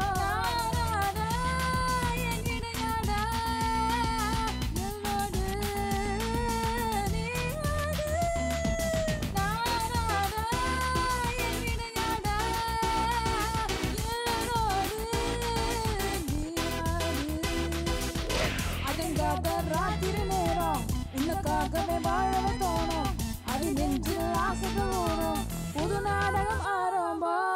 அதுங்காத ராத்திரி நேரம் உனக்காகவே வாழவே தோணும் அது நெஞ்சில் ஆசைகள் ஊறும் புது நாடகம் ஆரம்பம்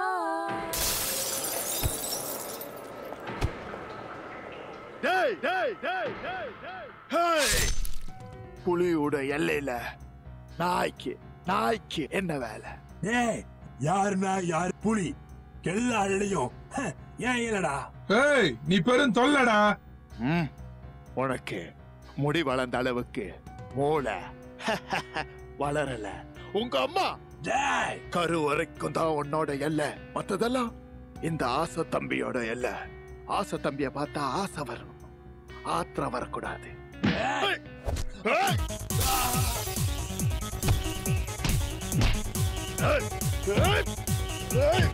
டேய் டேய் டேய் டேய் டேய் ஹேய் புலியோட எல்லையில நாய்க்கு நாய்க்கு என்ன வேலை ஏய் யாருன்னா யார் புலி எல்லா அள்ளியும் ஏன் இல்லடா ஏய் நீ பெரும் தொல்லடா ம் உனக்கு முடி வளர்ந்த அளவுக்கு மூளை வளரல உங்க அம்மா கரு வரைக்கும் தான் உன்னோட எல்லை மத்ததெல்லாம் இந்த ஆசை தம்பியோட எல்லை ஆசை தம்பிய பார்த்தா ஆசை வரும் ஆத்திரம் வரக்கூடாது ஏய்! ஏய்! ஏய்! ஏய்! ஏய்!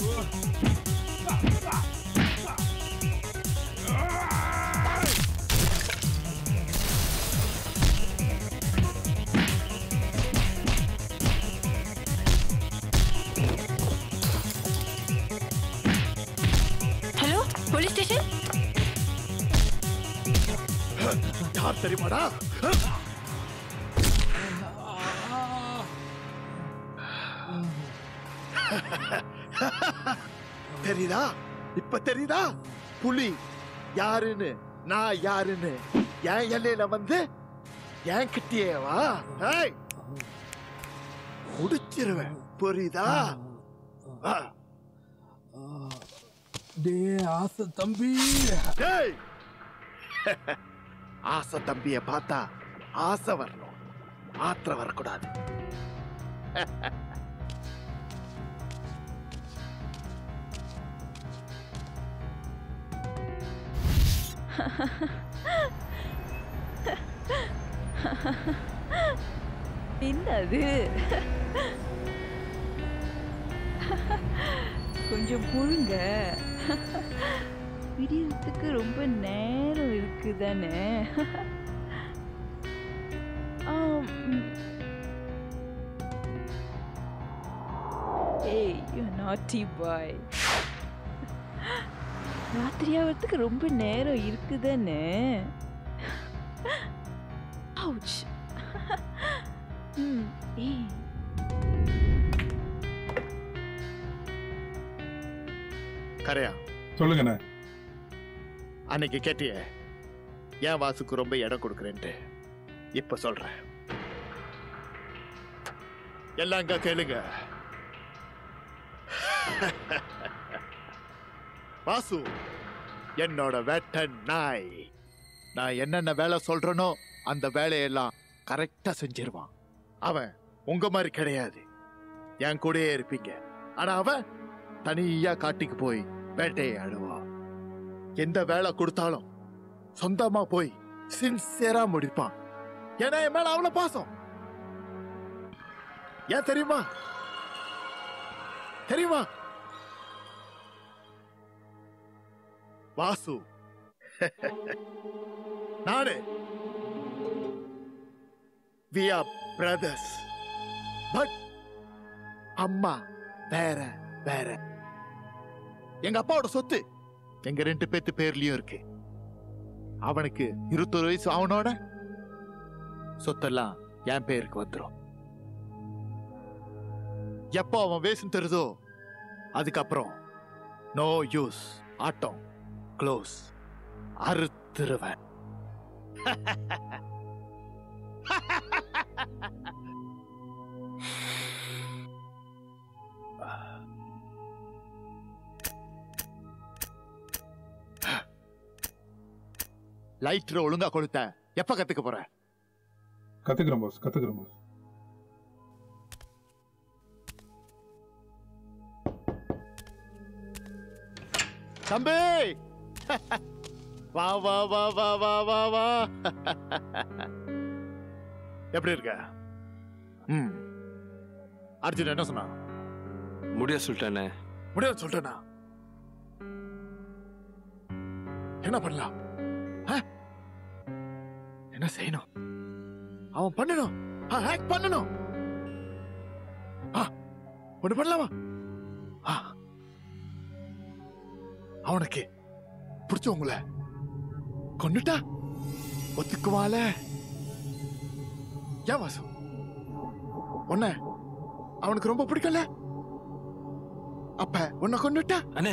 ஹலோ போலீஸ் ஸ்டேஷன் யார் தெரியுமாடா தெரியுதா இப்ப தெரியுதா புலி யாருன்னு நான் யாருன்னு என் எல்லையில வந்து என் கிட்டயே வா ஏய் முடிச்சிருவேன் புரியுதா ஆ. டே ஆசை தம்பி டேய் ஆசை தம்பிய பார்த்தா ஆசை வரணும் ஆத்திரம் வரக்கூடாது என்னது கொஞ்சம் புழுங்க விடியறதுக்கு ரொம்ப நேரம் இருக்கு தானே ஏய் யூ நாட்டி பாய் ராத்திரி ஆகிறதுக்கு ரொம்ப நேரம் இருக்கு தானே Ouch. ம் ஏய் கரையா சொல்லுங்கண்ணே அன்னைக்கு கேட்டியே என் வாசுக்கு ரொம்ப இடம் கொடுக்குறேன்ட்டு இப்ப சொல்றேன் எல்லாம் இங்க கேளுங்க வாசு என்னோட வேட்ட நாய் நான் என்னென்ன வேலை சொல்றேனோ அந்த வேலையெல்லாம் கரெக்டா செஞ்சிருவான் அவன் உங்க மாதிரி கிடையாது என் கூடயே இருப்பீங்க ஆனா அவன் தனியா காட்டுக்கு போய் வேட்டையை ஆடுவான் எந்த வேலை கொடுத்தாலும் சொந்தமா போய் சின்சியரா முடிப்பான் ஏன்னா என் மேல அவ்வளவு பாசம் ஏன் தெரியுமா தெரியுமா வாசு நானு வி ஆர் பிரதர்ஸ் பட் அம்மா வேற வேற எங்க அப்பாவோட சொத்து எங்க ரெண்டு பேத்து பேர்லயும் இருக்கு அவனுக்கு இருபத்தொரு வயசு அவனோட சொத்தெல்லாம் என் பேருக்கு வந்துரும் எப்போ அவன் வேஷம் தெரிதோ அதுக்கப்புறம் நோ யூஸ் ஆட்டம் க்ளோஸ் அறுத்துருவன் லைட்டர் ஒழுங்கா கொடுத்த எப்ப கத்துக்க போற கத்துக்கிறேன் பாஸ் கத்துக்கிறேன் பாஸ் தம்பி வா வா வா வா வா வா வா எப்படி இருக்க ம் அர்ஜுன் என்ன சொன்னா முடிய சொல்லிட்டானே முடியாது சொல்லிட்டேனா என்ன பண்ணலாம் ஆ? என்ன செய்யணும் அவன் பண்ணணும் ஹேக் பண்ணணும் ஆ, ஒண்ணு பண்ணலாமா ஆ. அவனுக்கு பிடிச்சவங்கள கொண்டுட்டா ஒத்துக்குவால ஏன் வாசு உன்ன அவனுக்கு ரொம்ப பிடிக்கல அப்ப உன்னை கொண்டுட்டா அண்ணே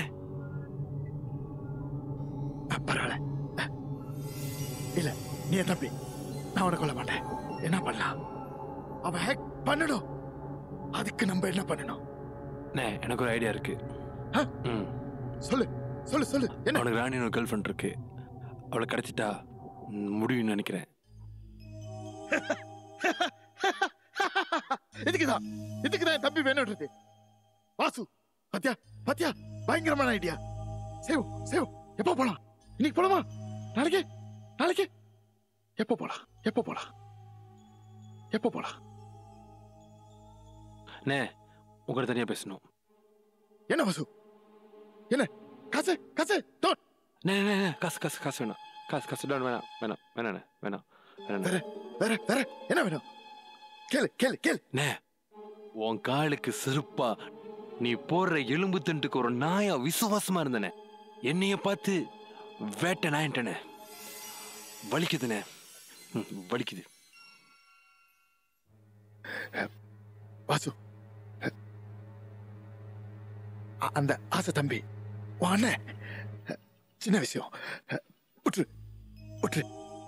பரவாயில்ல அஹ். இல்ல நீ என் தம்பி நான் அவனை கொல்ல மாட்டேன் என்ன பண்ணலாம் அவன் ஹேக் பண்ணணும் அதுக்கு நம்ம என்ன பண்ணணும் அண்ணே எனக்கு ஒரு ஐடியா இருக்கு ம் சொல்லு சொல்லு சொல்லு என்ன அவனுக்கு ராணி ஒரு கேர்ள் ஃப்ரெண்ட் இருக்கு அவளை கிடைச்சிட்டா ம், முடியும்னு நினைக்கிறேன் இதுக்குதான் இதுக்குதான் என் தம்பி வேணும்ன்றது வாசு பாத்தியா பாத்தியா பயங்கரமான ஐடியா சேவ் சேவ் எப்போ போலாம் இன்னைக்கு போலாமா நாளைக்கு நாளைக்கு எப்போ போலாம் எப்போ போலாம் எப்போ போலாம் அண்ணே உங்கள்கிட்ட தனியா பேசணும் என்ன வாசு என்ன காசு காசு டோன் அண்ணே, அண்ணே, அண்ணே, காசு காசு காசு வேணாம் காசு காசு டோன் வேணாம் வேணாம் வேணாம் வேணாம் வேணாம் வேற வேற வேற என்ன வேணும் கேளு கேளு கேளு அண்ணே உன் காலுக்கு செருப்பா நீ போடுற எலும்பு தண்டுக்கு ஒரு நாயா விசுவாசமா இருந்தனே என்னைய பார்த்து வேட்டை நாயிட்டனே வலிக்குதுண்ணே ம், வலிக்குது வாசு அ- அந்த ஆசை தம்பி உன் அண்ணன் சின்ன விஷயம் விட்டுரு விட்டுரு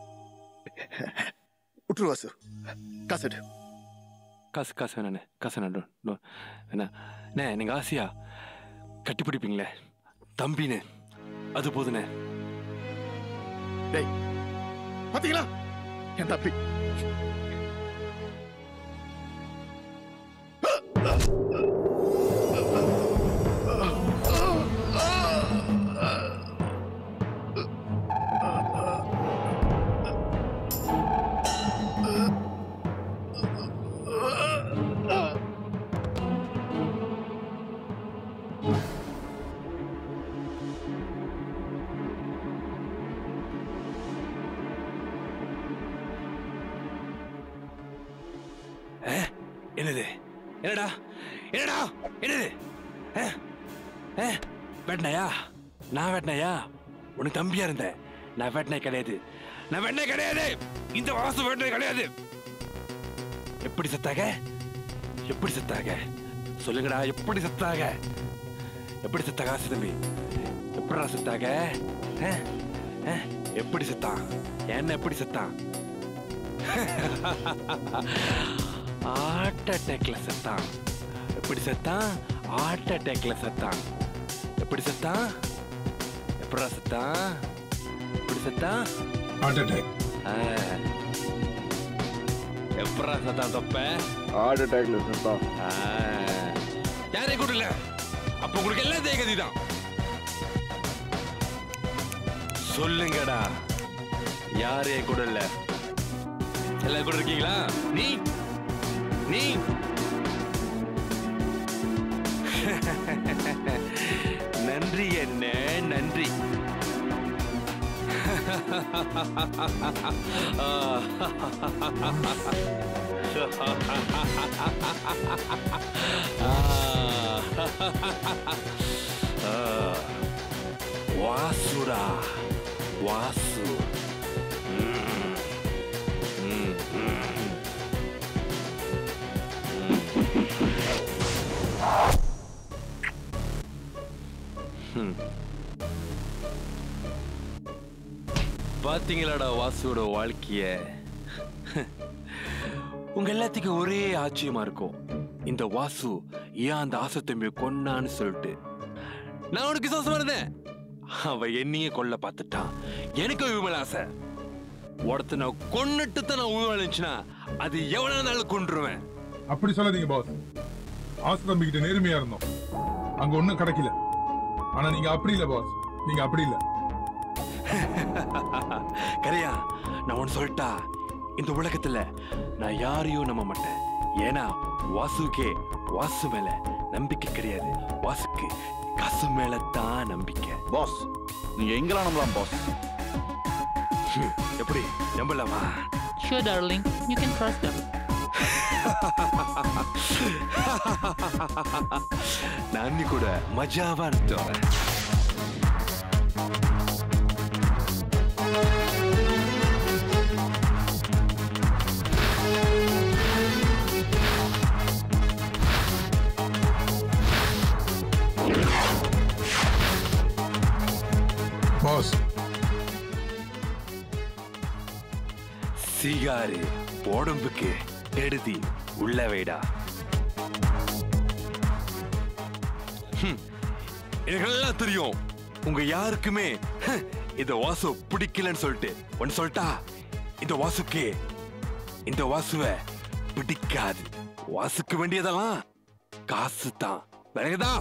விட்டுரு வாசு காசு எடு காசு காசு வேணாண்ணே காசு வேணாம் டோன் டோன் வேணா அண்ணே நீங்க ஆசையா கட்டி பிடிப்பீங்களே தம்பின்னு அது போதுண்ணே டேய் பாத்தீங்களா என் தம்பி ஆ? என்னது என்னடா என்னடா என்னது ஆ? ஆ? வெட்டினாயா நான் வெட்டினாயா உனக்கு தம்பியா இருந்தேன் நான் வெட்டினே கிடையாது நான் வெட்டினே கிடையாது இந்த வாசு வெட்டினே கிடையாது எப்படி செத்தாக எப்படி செத்தாக சொல்லுங்கடா எப்படி செத்தாக எப்படி செத்தாக ஆசை தம்பி எப்படிடா செத்தாக ஆ? ஆ? எப்படி செத்தான் என்ன எப்படி செத்தான் ஹார்ட் அட்டாக்ல செத்தான் எப்படி செத்தான் ஹார்ட் அட்டாக்ல செத்தான் எப்படி செத்தான் எப்படா செத்தான் எப்படி செத்தான் ஹார்ட் அட்டாக் எப்படா செத்தான் தொப்ப ஹார்ட் அட்டாக்ல செத்தான் யாரே கூட இல்ல அப்ப உங்களுக்கு எல்லாம் தேகதி தான் சொல்லுங்கடா யாரே கூட இல்ல எல்லாரும் கூட இருக்கீங்களா நீ நீ நன்றி என்ன நன்றி வாசுடா வாசு ம். ம், ம். ம். பாத்தீங்களாடா வாசுவோட வாழ்க்கைய உங்க எல்லாத்துக்கும் ஒரே ஆச்சரியமா இருக்கும் இந்த வாசு ஏன் அந்த ஆசை தம்பியை கொன்னான்னு சொல்லிட்டு நான் உனக்கு சோசமா இருந்தேன் அவ என்னையே கொல்ல பார்த்துட்டான் எனக்கு விமல ஆசை ஒருத்தனை கொன்னுட்டு தான் நான் உயிர் இருந்துச்சுன்னா அது எவ்வளவு நாள் கொன்றுவேன் அப்படி சொல்லாதீங்க பாஸ் ஆசை தம்பி கிட்ட நேர்மையா இருந்தோம் அங்க ஒண்ணும் கிடைக்கல ஆனா நீங்க அப்படி இல்ல பாஸ் நீங்க அப்படி இல்ல கரையா நான் ஒன்னு சொல்லிட்டா இந்த உலகத்துல நான் யாரையும் நம்ப மாட்டேன் ஏன்னா வாசுக்கே வாசு மேல நம்பிக்கை கிடையாது வாசுக்கு காசு மேல தான் நம்பிக்கை பாஸ் நீங்க எங்கெல்லாம் நம்பலாம் பாஸ் எப்படி நம்பலாமா Sure, darling. You can trust them. நான் அன்னி கூட மஜாவா இருந்தோம் பாஸ் சிகாரு உடம்புக்கு கெடுதி உள்ள வைடா ஹம், எனக்கு நல்லா தெரியும் உங்க யாருக்குமே ஹ், இந்த வாசு பிடிக்கலன்னு சொல்லிட்டு ஒன்னு சொல்லிட்டா இந்த வாசுக்கு இந்த வாசுவ பிடிக்காது வாசுக்கு வேண்டியதெல்லாம் காசு தான் விலகுதா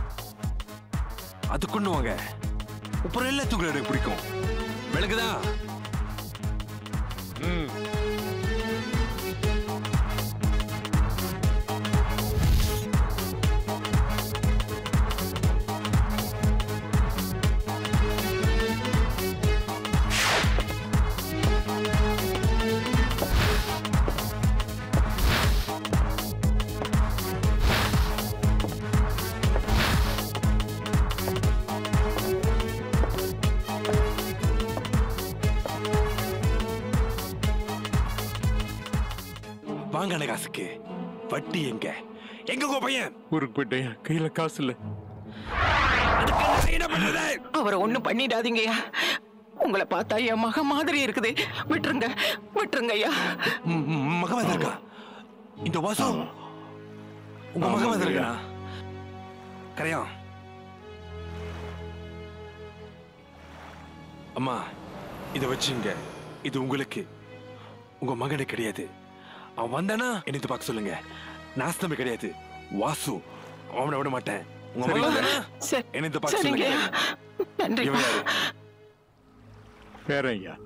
அது கொண்டு வாங்க அப்புறம் எல்லாத்துக்கும் எனக்கு பிடிக்கும் விலகுதா ம் வாங்க காசுக்கு வட்டி எங்க எங்க உங்க பையன் ஊருக்கு போயிட்டேன் கையில காசு இல்ல என்ன பண்றது அவரை ஒண்ணும் பண்ணிடாதீங்கய்யா உங்களை பார்த்தா என் மக மாதிரி இருக்குது விட்டுருங்க விட்டுருங்க ஐயா மகன் இருக்கா இந்த வாசு உங்க மகன் வந்திருக்கா கரையா அம்மா இத வச்சுங்க இது உங்களுக்கு உங்க மகனு கிடையாது அவன் வந்தானா என்னை பார்க்க சொல்லுங்க நாஸ்தமே கிடையாது வாசு அவனை விட மாட்டேன் உங்க மகன் வந்தானா சரி, என்னை பார்க்க சரிங்க. சொல்லுங்க நன்றி இவன் யாரு பேரன் ஐயா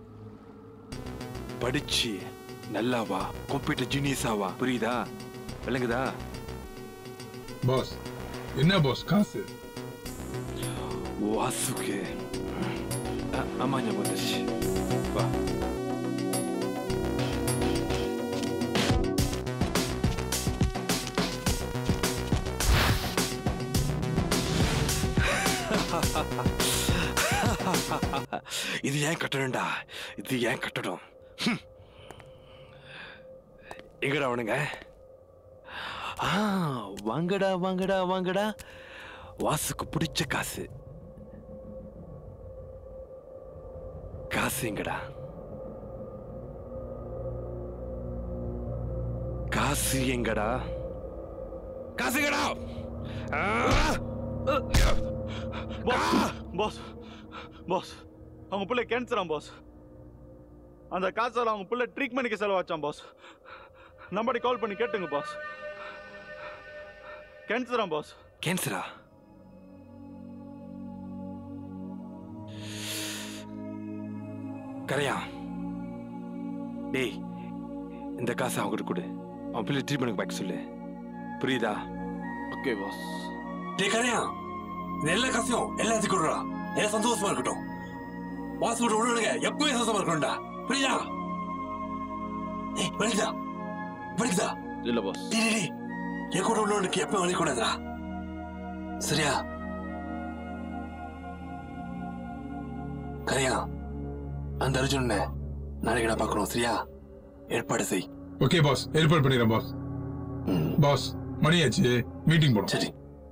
படிச்சு நல்லாவா கம்ப்யூட்டர் ஜீனியஸாவா புரியுதா விளங்குதா பாஸ் என்ன பாஸ் காசு வாசுக்கு அ- ஆமா ஞாபகம் வந்துருச்சு வா இது ஏன் கட்டணம்டா இது ஏன் கட்டணம் ஹம். எங்கடா அவனுங்க ஆ வாங்கடா வாங்கடா வாங்கடா வாசுக்கு பிடிச்ச காசு காசு எங்கடா காசு எங்கடா காசு எங்கடா பாஸ் பாஸ் அவங்க பிள்ளை கேன்சராம் பாஸ் அந்த காசால அவங்க பிள்ளை ட்ரீட்மெண்ட்டுக்கு செலவாச்சாம் பாஸ் நம்படி கால் பண்ணி கேட்டுங்க பாஸ் கேன்சராம் பாஸ் கேன்சரா கரையா டேய் இந்த காசை அவங்கிட்ட கொடு அவன் பிள்ளை ட்ரீட்மெண்ட்டுக்கு பேக் சொல்லு புரியுதா ஓகே பாஸ் டேய் கரையா இந்த எல்லா காசையும் எல்லாத்துக்கும் கொடுறா எல்லாம் சந்தோஷமா இருக்கட்டும் வாசு விட்டு விடுங்க எப்பவுமே சந்தோஷமா இருக்கணும்டா புரியுதா ஏய் வலிக்குதா வலிக்குதா இல்ல பாஸ் டேய் டேய், டேய் என் கூட உள்ளவனுக்கு எப்பவும் வலிக்கூடாதுடா சரியா கரையா அந்த அர்ஜுன நாளைக்கு நான் பார்க்கணும் சரியா ஏற்பாடு செய் ஓகே பாஸ் ஏற்பாடு பண்ணிடுறேன் பாஸ் பாஸ் மணியாச்சு மீட்டிங் போடும் சரி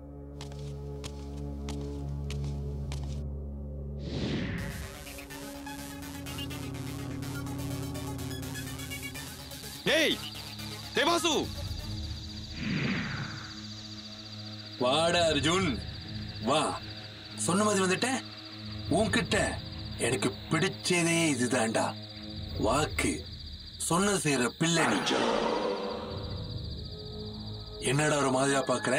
டேய் தேவாசு வாடா அர்ஜுன் வா சொன்ன மாதிரி வந்துட்டேன் உன்கிட்ட எனக்கு பிடிச்சதே இதுதான்டா வாக்கு சொன்ன செய்யற பிள்ளை நீ என்னடா ஒரு மாதிரியா பாக்குற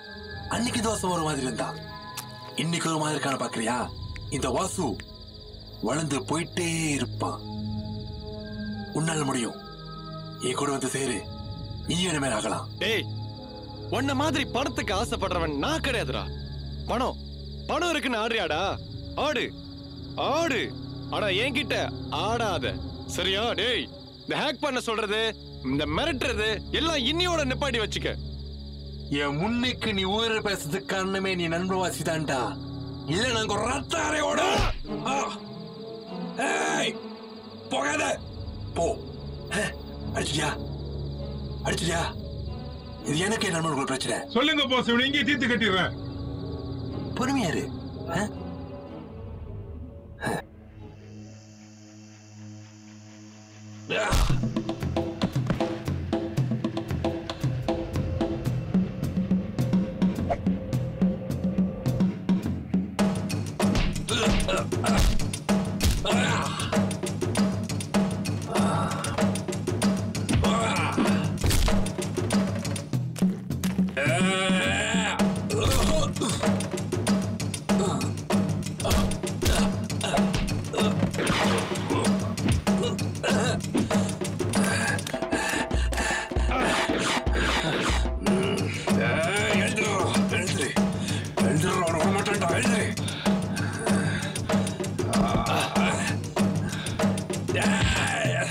அன்னைக்கு தோசை ஒரு மாதிரி இருந்தா இன்னைக்கு ஒரு மாதிரி இருக்கான பாக்குறியா இந்த வாசு வளர்ந்து போயிட்டே இருப்பான் உன்னால முடியும் என் கூட வந்து சேரு நீ என்ன ஆகலாம் டேய் உன்ன மாதிரி பணத்துக்கு ஆசைப்படுறவன் நான் கிடையாதுடா பணம் பணம் இருக்குன்னு ஆடுறியாடா ஆடு ஆடு ஆனா என்கிட்ட ஆடாத சரியா டேய் இந்த ஹேக் பண்ண சொல்றது இந்த மிரட்டுறது எல்லாம் இன்னியோட நிப்பாட்டி வச்சுக்க என் முன்னுக்கு நீ ஊர பேசுறதுக்கு காரணமே நீ நண்பவாசி தான்டா இல்ல நாங்க ரத்தாரையோட ஏய் போகாத போ அஹ், அடிச்சியா அடிச்சியா இது எனக்கு என் நண்பர்கள் பிரச்சனை சொல்லுங்க போஸ் இவனை இங்கே தீர்த்து கட்டிடுறேன் பொறுமையா இரு அஹ்? ஏய், எழுந்துரு, எழுந்துரு. எழுந்துரு, அவனை விட மாட்டேன்டா, எழுந்துரு. ஏய்.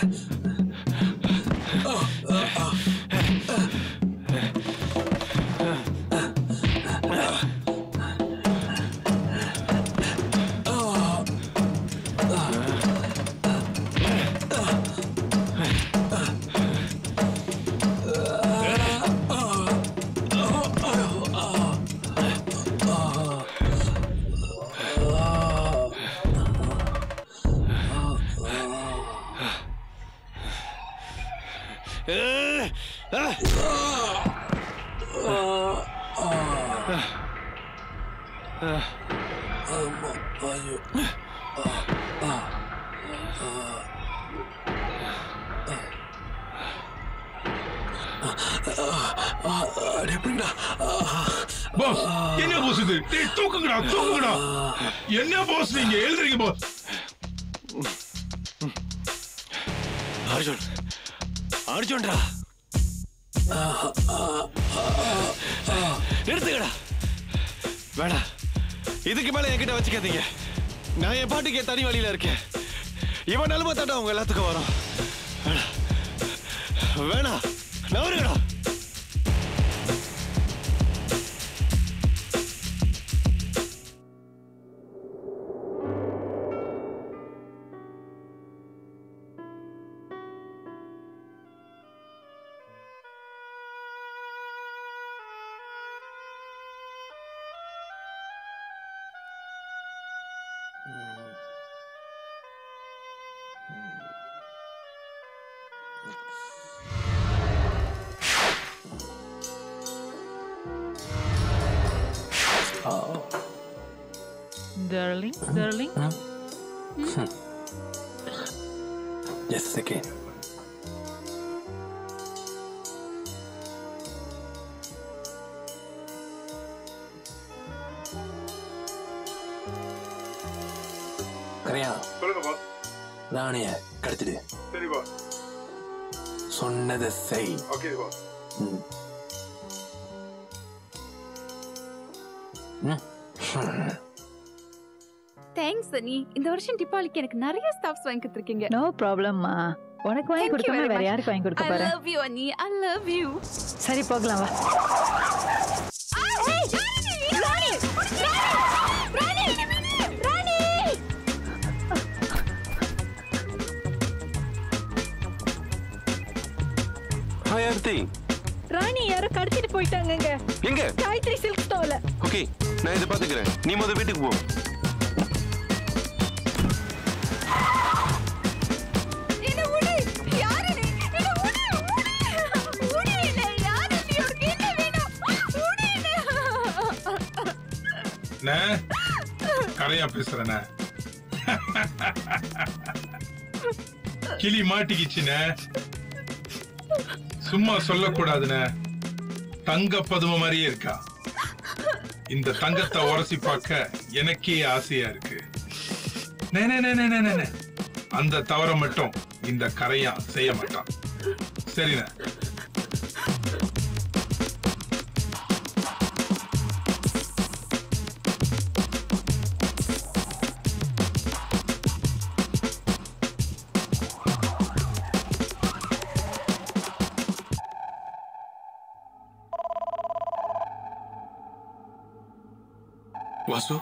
அது எப்படிடா பாஸ் என்ன போஸ் இது டேய் தூக்குங்கடா தூக்குங்கடா என்ன பாஸ் நீங்க எழுதுறீங்க பாஸ் அர்ஜுன் அர்ஜுன்டா நிறுத்துக்கடா வேணாம் இதுக்கு மேல என்கிட்ட வச்சுக்காதீங்க நான் என் பாட்டுக்கு என் தனி வழியில இருக்கேன் இவன் நிலைமை தாண்டா உங்க எல்லாத்துக்கும் வரும் வேணாம் வேணாம் நவருங்கடா Darling, darling. Just a second. கரையா சொல்லுங்க பாஸ் ராணிய கடத்திடு சரி பாஸ் சொன்னதை செய் ஓகே பாஸ் ம். ம். தேங்க்ஸ் சனி இந்த வருஷம் தீபாவளிக்கு எனக்கு நிறைய ஸ்டாப்ஸ் வாங்கி கொடுத்துருக்கீங்க நோ ப்ராப்ளம்மா உனக்கு வாங்கி கொடுக்காம வேற யாருக்கு வாங்கி கொடுக்க I போறேன் love you அண்ணி I love you சரி போகலாம் வா ராணி ராணி ராணி ஹாய் ஆர்த்தி ராணி யாரோ கடத்திட்டு போயிட்டாங்கங்க எங்க காயத்ரி சில்க் ஸ்டோர்ல ஓகே நான் இதை பாத்துக்கிறேன் நீ முத வீட்டுக்கு போ என்ன விடு யாரு நீ என்ன விடு விடு விடு என்ன யாரு நீ உனக்கு என்ன வேணும் விடு என்ன அண்ணே, கரையா பேசுறேண்ணே கிளி மாட்டிக்கிச்சுண்ணே சும்மா சொல்லக்கூடாதுண்ணே தங்க பதும மாதிரியே இருக்கா இந்த தங்கத்தை உரசி பார்க்க எனக்கே ஆசையா இருக்கு நே நே நே நே நே, நே நே அந்த தவற மட்டும் இந்த கரையா செய்ய மாட்டான் சரிண்ணே வாசு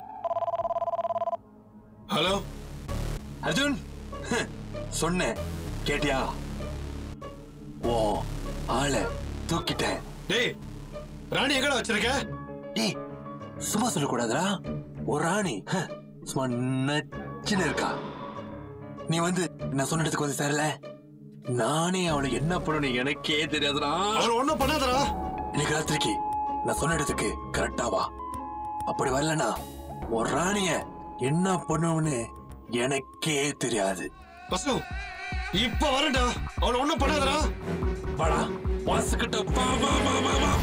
ஹலோ அர்ஜுன் சொன்னேன் கேட்டியா ஓ ஆளை தூக்கிட்டேன் டேய் ராணி எங்கடா வச்சிருக்க டேய் சும்மா சொல்லக்கூடாதுடா ஒரு ராணி ஹ, சும்மா நச்சுன்னு இருக்கா நீ வந்து நான் சொன்ன இடத்துக்கு வந்து சேரல நானே அவளை என்ன பண்ணணும் எனக்கே தெரியாதுடா அவளை ஒண்ணும் பண்ணாதடா இன்னைக்கு ராத்திரிக்கு நான் சொன்ன இடத்துக்கு கரெக்டா வா அப்படி வரலனா ஒரு ராணிய என்ன பண்ணுவன்னு எனக்கே தெரியாது வசு இப்ப வரேன்டா அவளை ஒண்ணும் பண்ணாதடா வாடா வாசுக்கிட்ட வா வா வா வா வா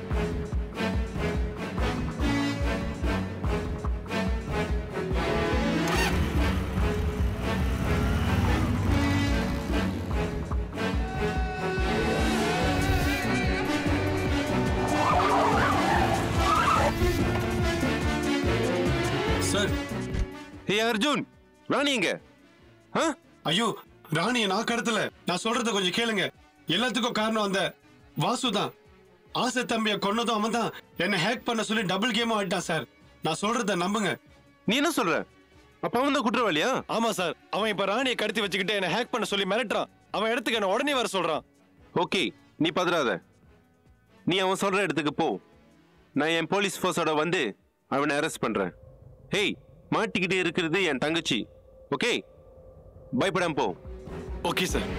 சார் ஹே அர்ஜுன் ராணி எங்க ஐயோ ராணிய நான் கடத்தல நான் சொல்றத கொஞ்சம் கேளுங்க எல்லாத்துக்கும் காரணம் அந்த வாசு தான் ஆசை தம்பிய கொன்னதும் அவன் தான் என்ன ஹேக் பண்ண சொல்லி டபுள் கேம் ஆடிட்டான் சார் நான் சொல்றத நம்புங்க நீ என்ன சொல்ற அப்ப அவன் தான் குற்றவாளியா ஆமா சார் அவன் இப்ப ராணியை கடத்தி வச்சுக்கிட்டு என்ன ஹேக் பண்ண சொல்லி மிரட்டுறான் அவன் இடத்துக்கு என்ன உடனே வர சொல்றான் ஓகே நீ பதறாத நீ அவன் சொல்ற இடத்துக்கு போ நான் என் போலீஸ் ஃபோர்ஸோட வந்து அவனை அரெஸ்ட் பண்றேன் ஹேய் மாட்டிக்கிட்டு இருக்கிறது என் தங்கச்சி ஓகே பயப்படாம போ ஓகே சார்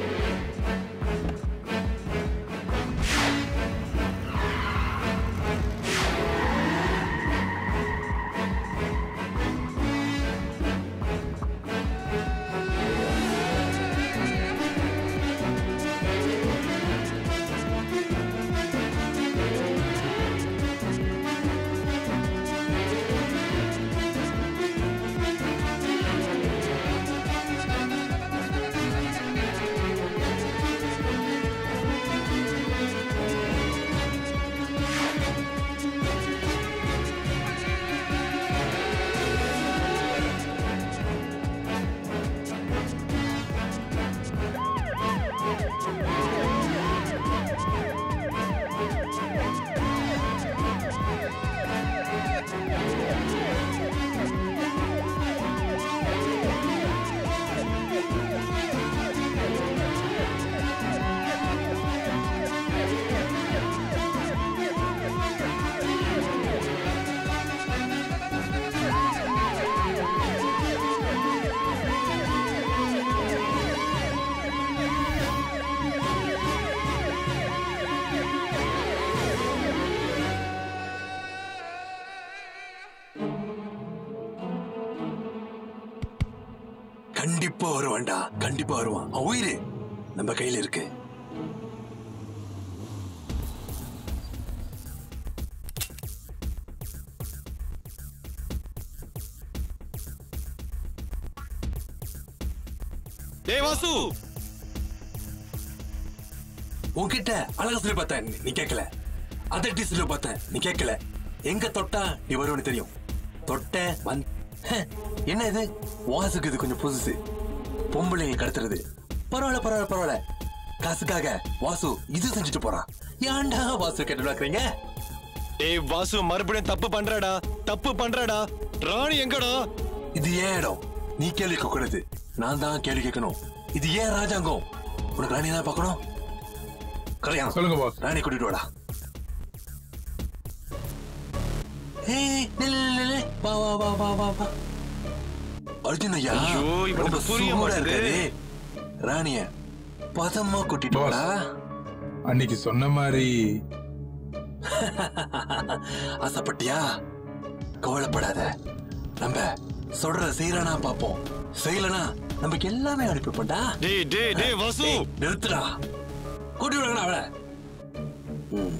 கண்டிப்பா வருவான்டா கண்டிப்பா வருவான் அவன் உயிரு நம்ம கையில இருக்கு டேய் வாசு உன்கிட்ட அழகு சொல்லி பார்த்தேன் நீ கேட்கல அதட்டி சொல்லி பார்த்தேன் நீ கேட்கல எங்க தொட்டா நீ வருவனு தெரியும் தொட்ட வந் ஹ, என்ன இது வாசுக்கு இது கொஞ்சம் புதுசு பொம்பளைங்க கடத்துறது பரவாயில்ல பரவாயில்ல பரவாயில்ல காசுக்காக வாசு இது செஞ்சுட்டு போறான் ஏன்டா வாசு கேட்டு நடக்கிறீங்க டேய் வாசு மறுபடியும் தப்பு பண்றடா தப்பு பண்றடா ராணி எங்கடா இது ஏன் இடம் நீ கேள்வி கேட்க கூடாது நான் தான் கேள்வி கேட்கணும் இது ஏன் ராஜாங்கம் உனக்கு ராணி தான் பார்க்கணும் கல்யாணம் சொல்லுங்க பாஸ் ராணி கூட்டிட்டு வாடா ஏய், நில்லு, நில்லு, நில்லு. வா வா வா வா வா வா அர்ஜுன் ஐயா ஐயோ, இவனுக்கு ரொம்ப புரிய சூடா மாட்டேங்குது. இருக்காரு ராணிய பதமா கூட்டிட்டு வாடா அன்னைக்கு சொன்ன மாதிரி ஆசைப்பட்டியா கவலைப்படாத நம்ம சொல்றத செய்யறானா பாப்போம் செய்யலனா நமக்கு எல்லாமே அனுப்பிப்போம்டா டேய் டேய் டேய் வாசு நிறுத்துடா கூட்டி விடுங்கடா அவளை ம்.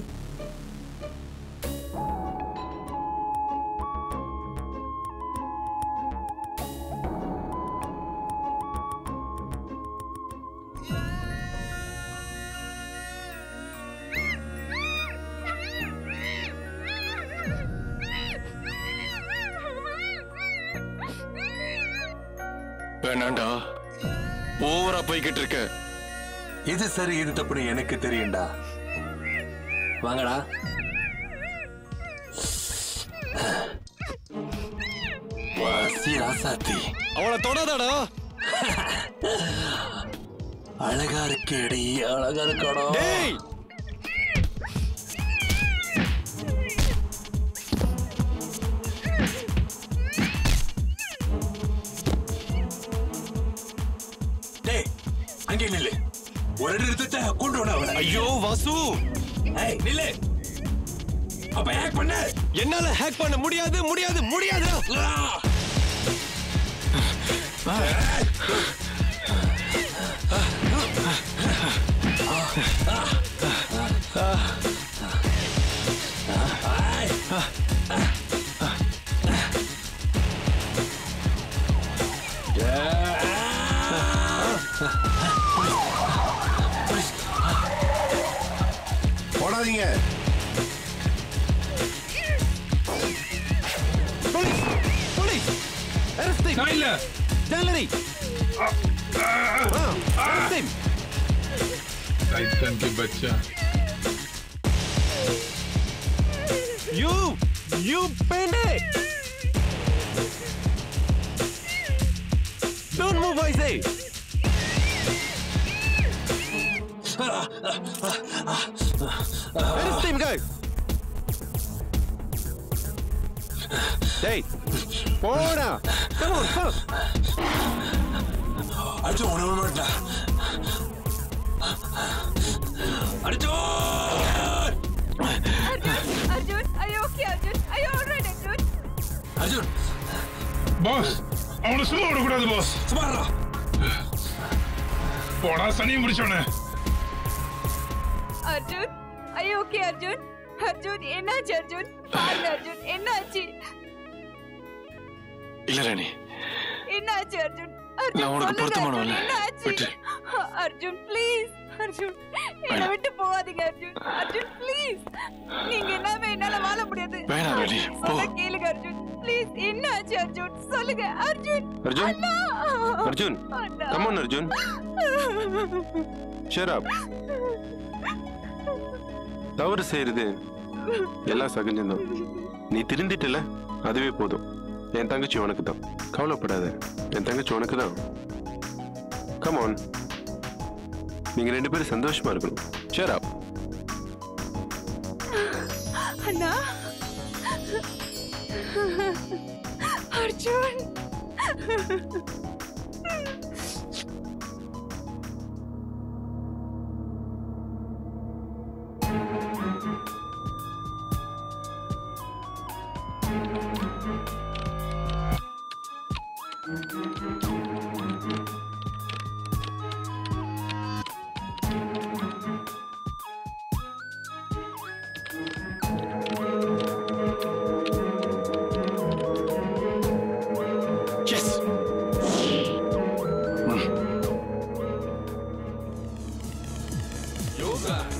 வேணாண்டா ஓவரா போய்கிட்டு இருக்க இது சரி இது தப்புன்னு எனக்கு தெரியும்டா வாங்கடா வாசி ராசாத்தி அவளை தொடாதடா அழகா இருக்கேடி அழகா இருக்கடா டேய் டேய் அங்கே நில்லு ஒரு அடி எடுத்துட்ட கொண்டு வர அவளை ஐயோ வாசு ஏய் நில்லு அப்ப ஹேக் பண்ணு என்னால ஹேக் பண்ண முடியாது முடியாது முடியாது போடாதீங்க போலீஸ் அரெஸ்ட் நான் இல்ல ஜாலரி அரெஸ்ட் him टाइटन के बच्चा You! You bandit! Don't move, I say! Arrest him, guys! Hey! போடா Come on, come on! அடிச்சு உணவு மாட்டா அடிச்சோ Arjun, are you okay, Arjun? Are you alright, Arjun? Arjun boss அவனை சும்மா விடக்கூடாது பாஸ் சும்மா போடா சனியை முடிச்சவன Arjun, are you okay, Arjun? Arjun, என்னாச்சு அர்ஜுன் பாருங்க அர்ஜுன் என்னாச்சு இல்ல ராணி என்னாச்சு அர்ஜுன் நான் உனக்கு சொல்லுங்க, பொருத்தமானவன் அர்ஜுன், என்னாச்சு விட்டு அர்ஜுன் ப்ளீஸ் அர்ஜுன் என்னை விட்டு போகாதீங்க அர்ஜுன் அர்ஜுன் ப்ளீஸ் நீங்க இல்லாம என்னால வாழ முடியாது வேணாம் ராணி போ சொல்ல கேளுங்க அர்ஜுன் ப்ளீஸ் என்னாச்சு அர்ஜுன் சொல்லுங்க அர்ஜுன் அர்ஜுன் அண்ணா! அர்ஜுன் அண்ணா! கமான் அர்ஜுன் ஷேர் அப் தவறு செய்யறது எல்லாம் சகஜம்தான் நீ திருந்திட்டல அதுவே போதும் என் தங்கச்சி உனக்கு தான் கவலைப்படாத என் தங்கச்சி உனக்கு தான் கமான் நீங்க ரெண்டு பேரும் சந்தோஷமா இருக்கணும் ஷேர் அப் அண்ணா அர்ஜுன் Yes! யோகா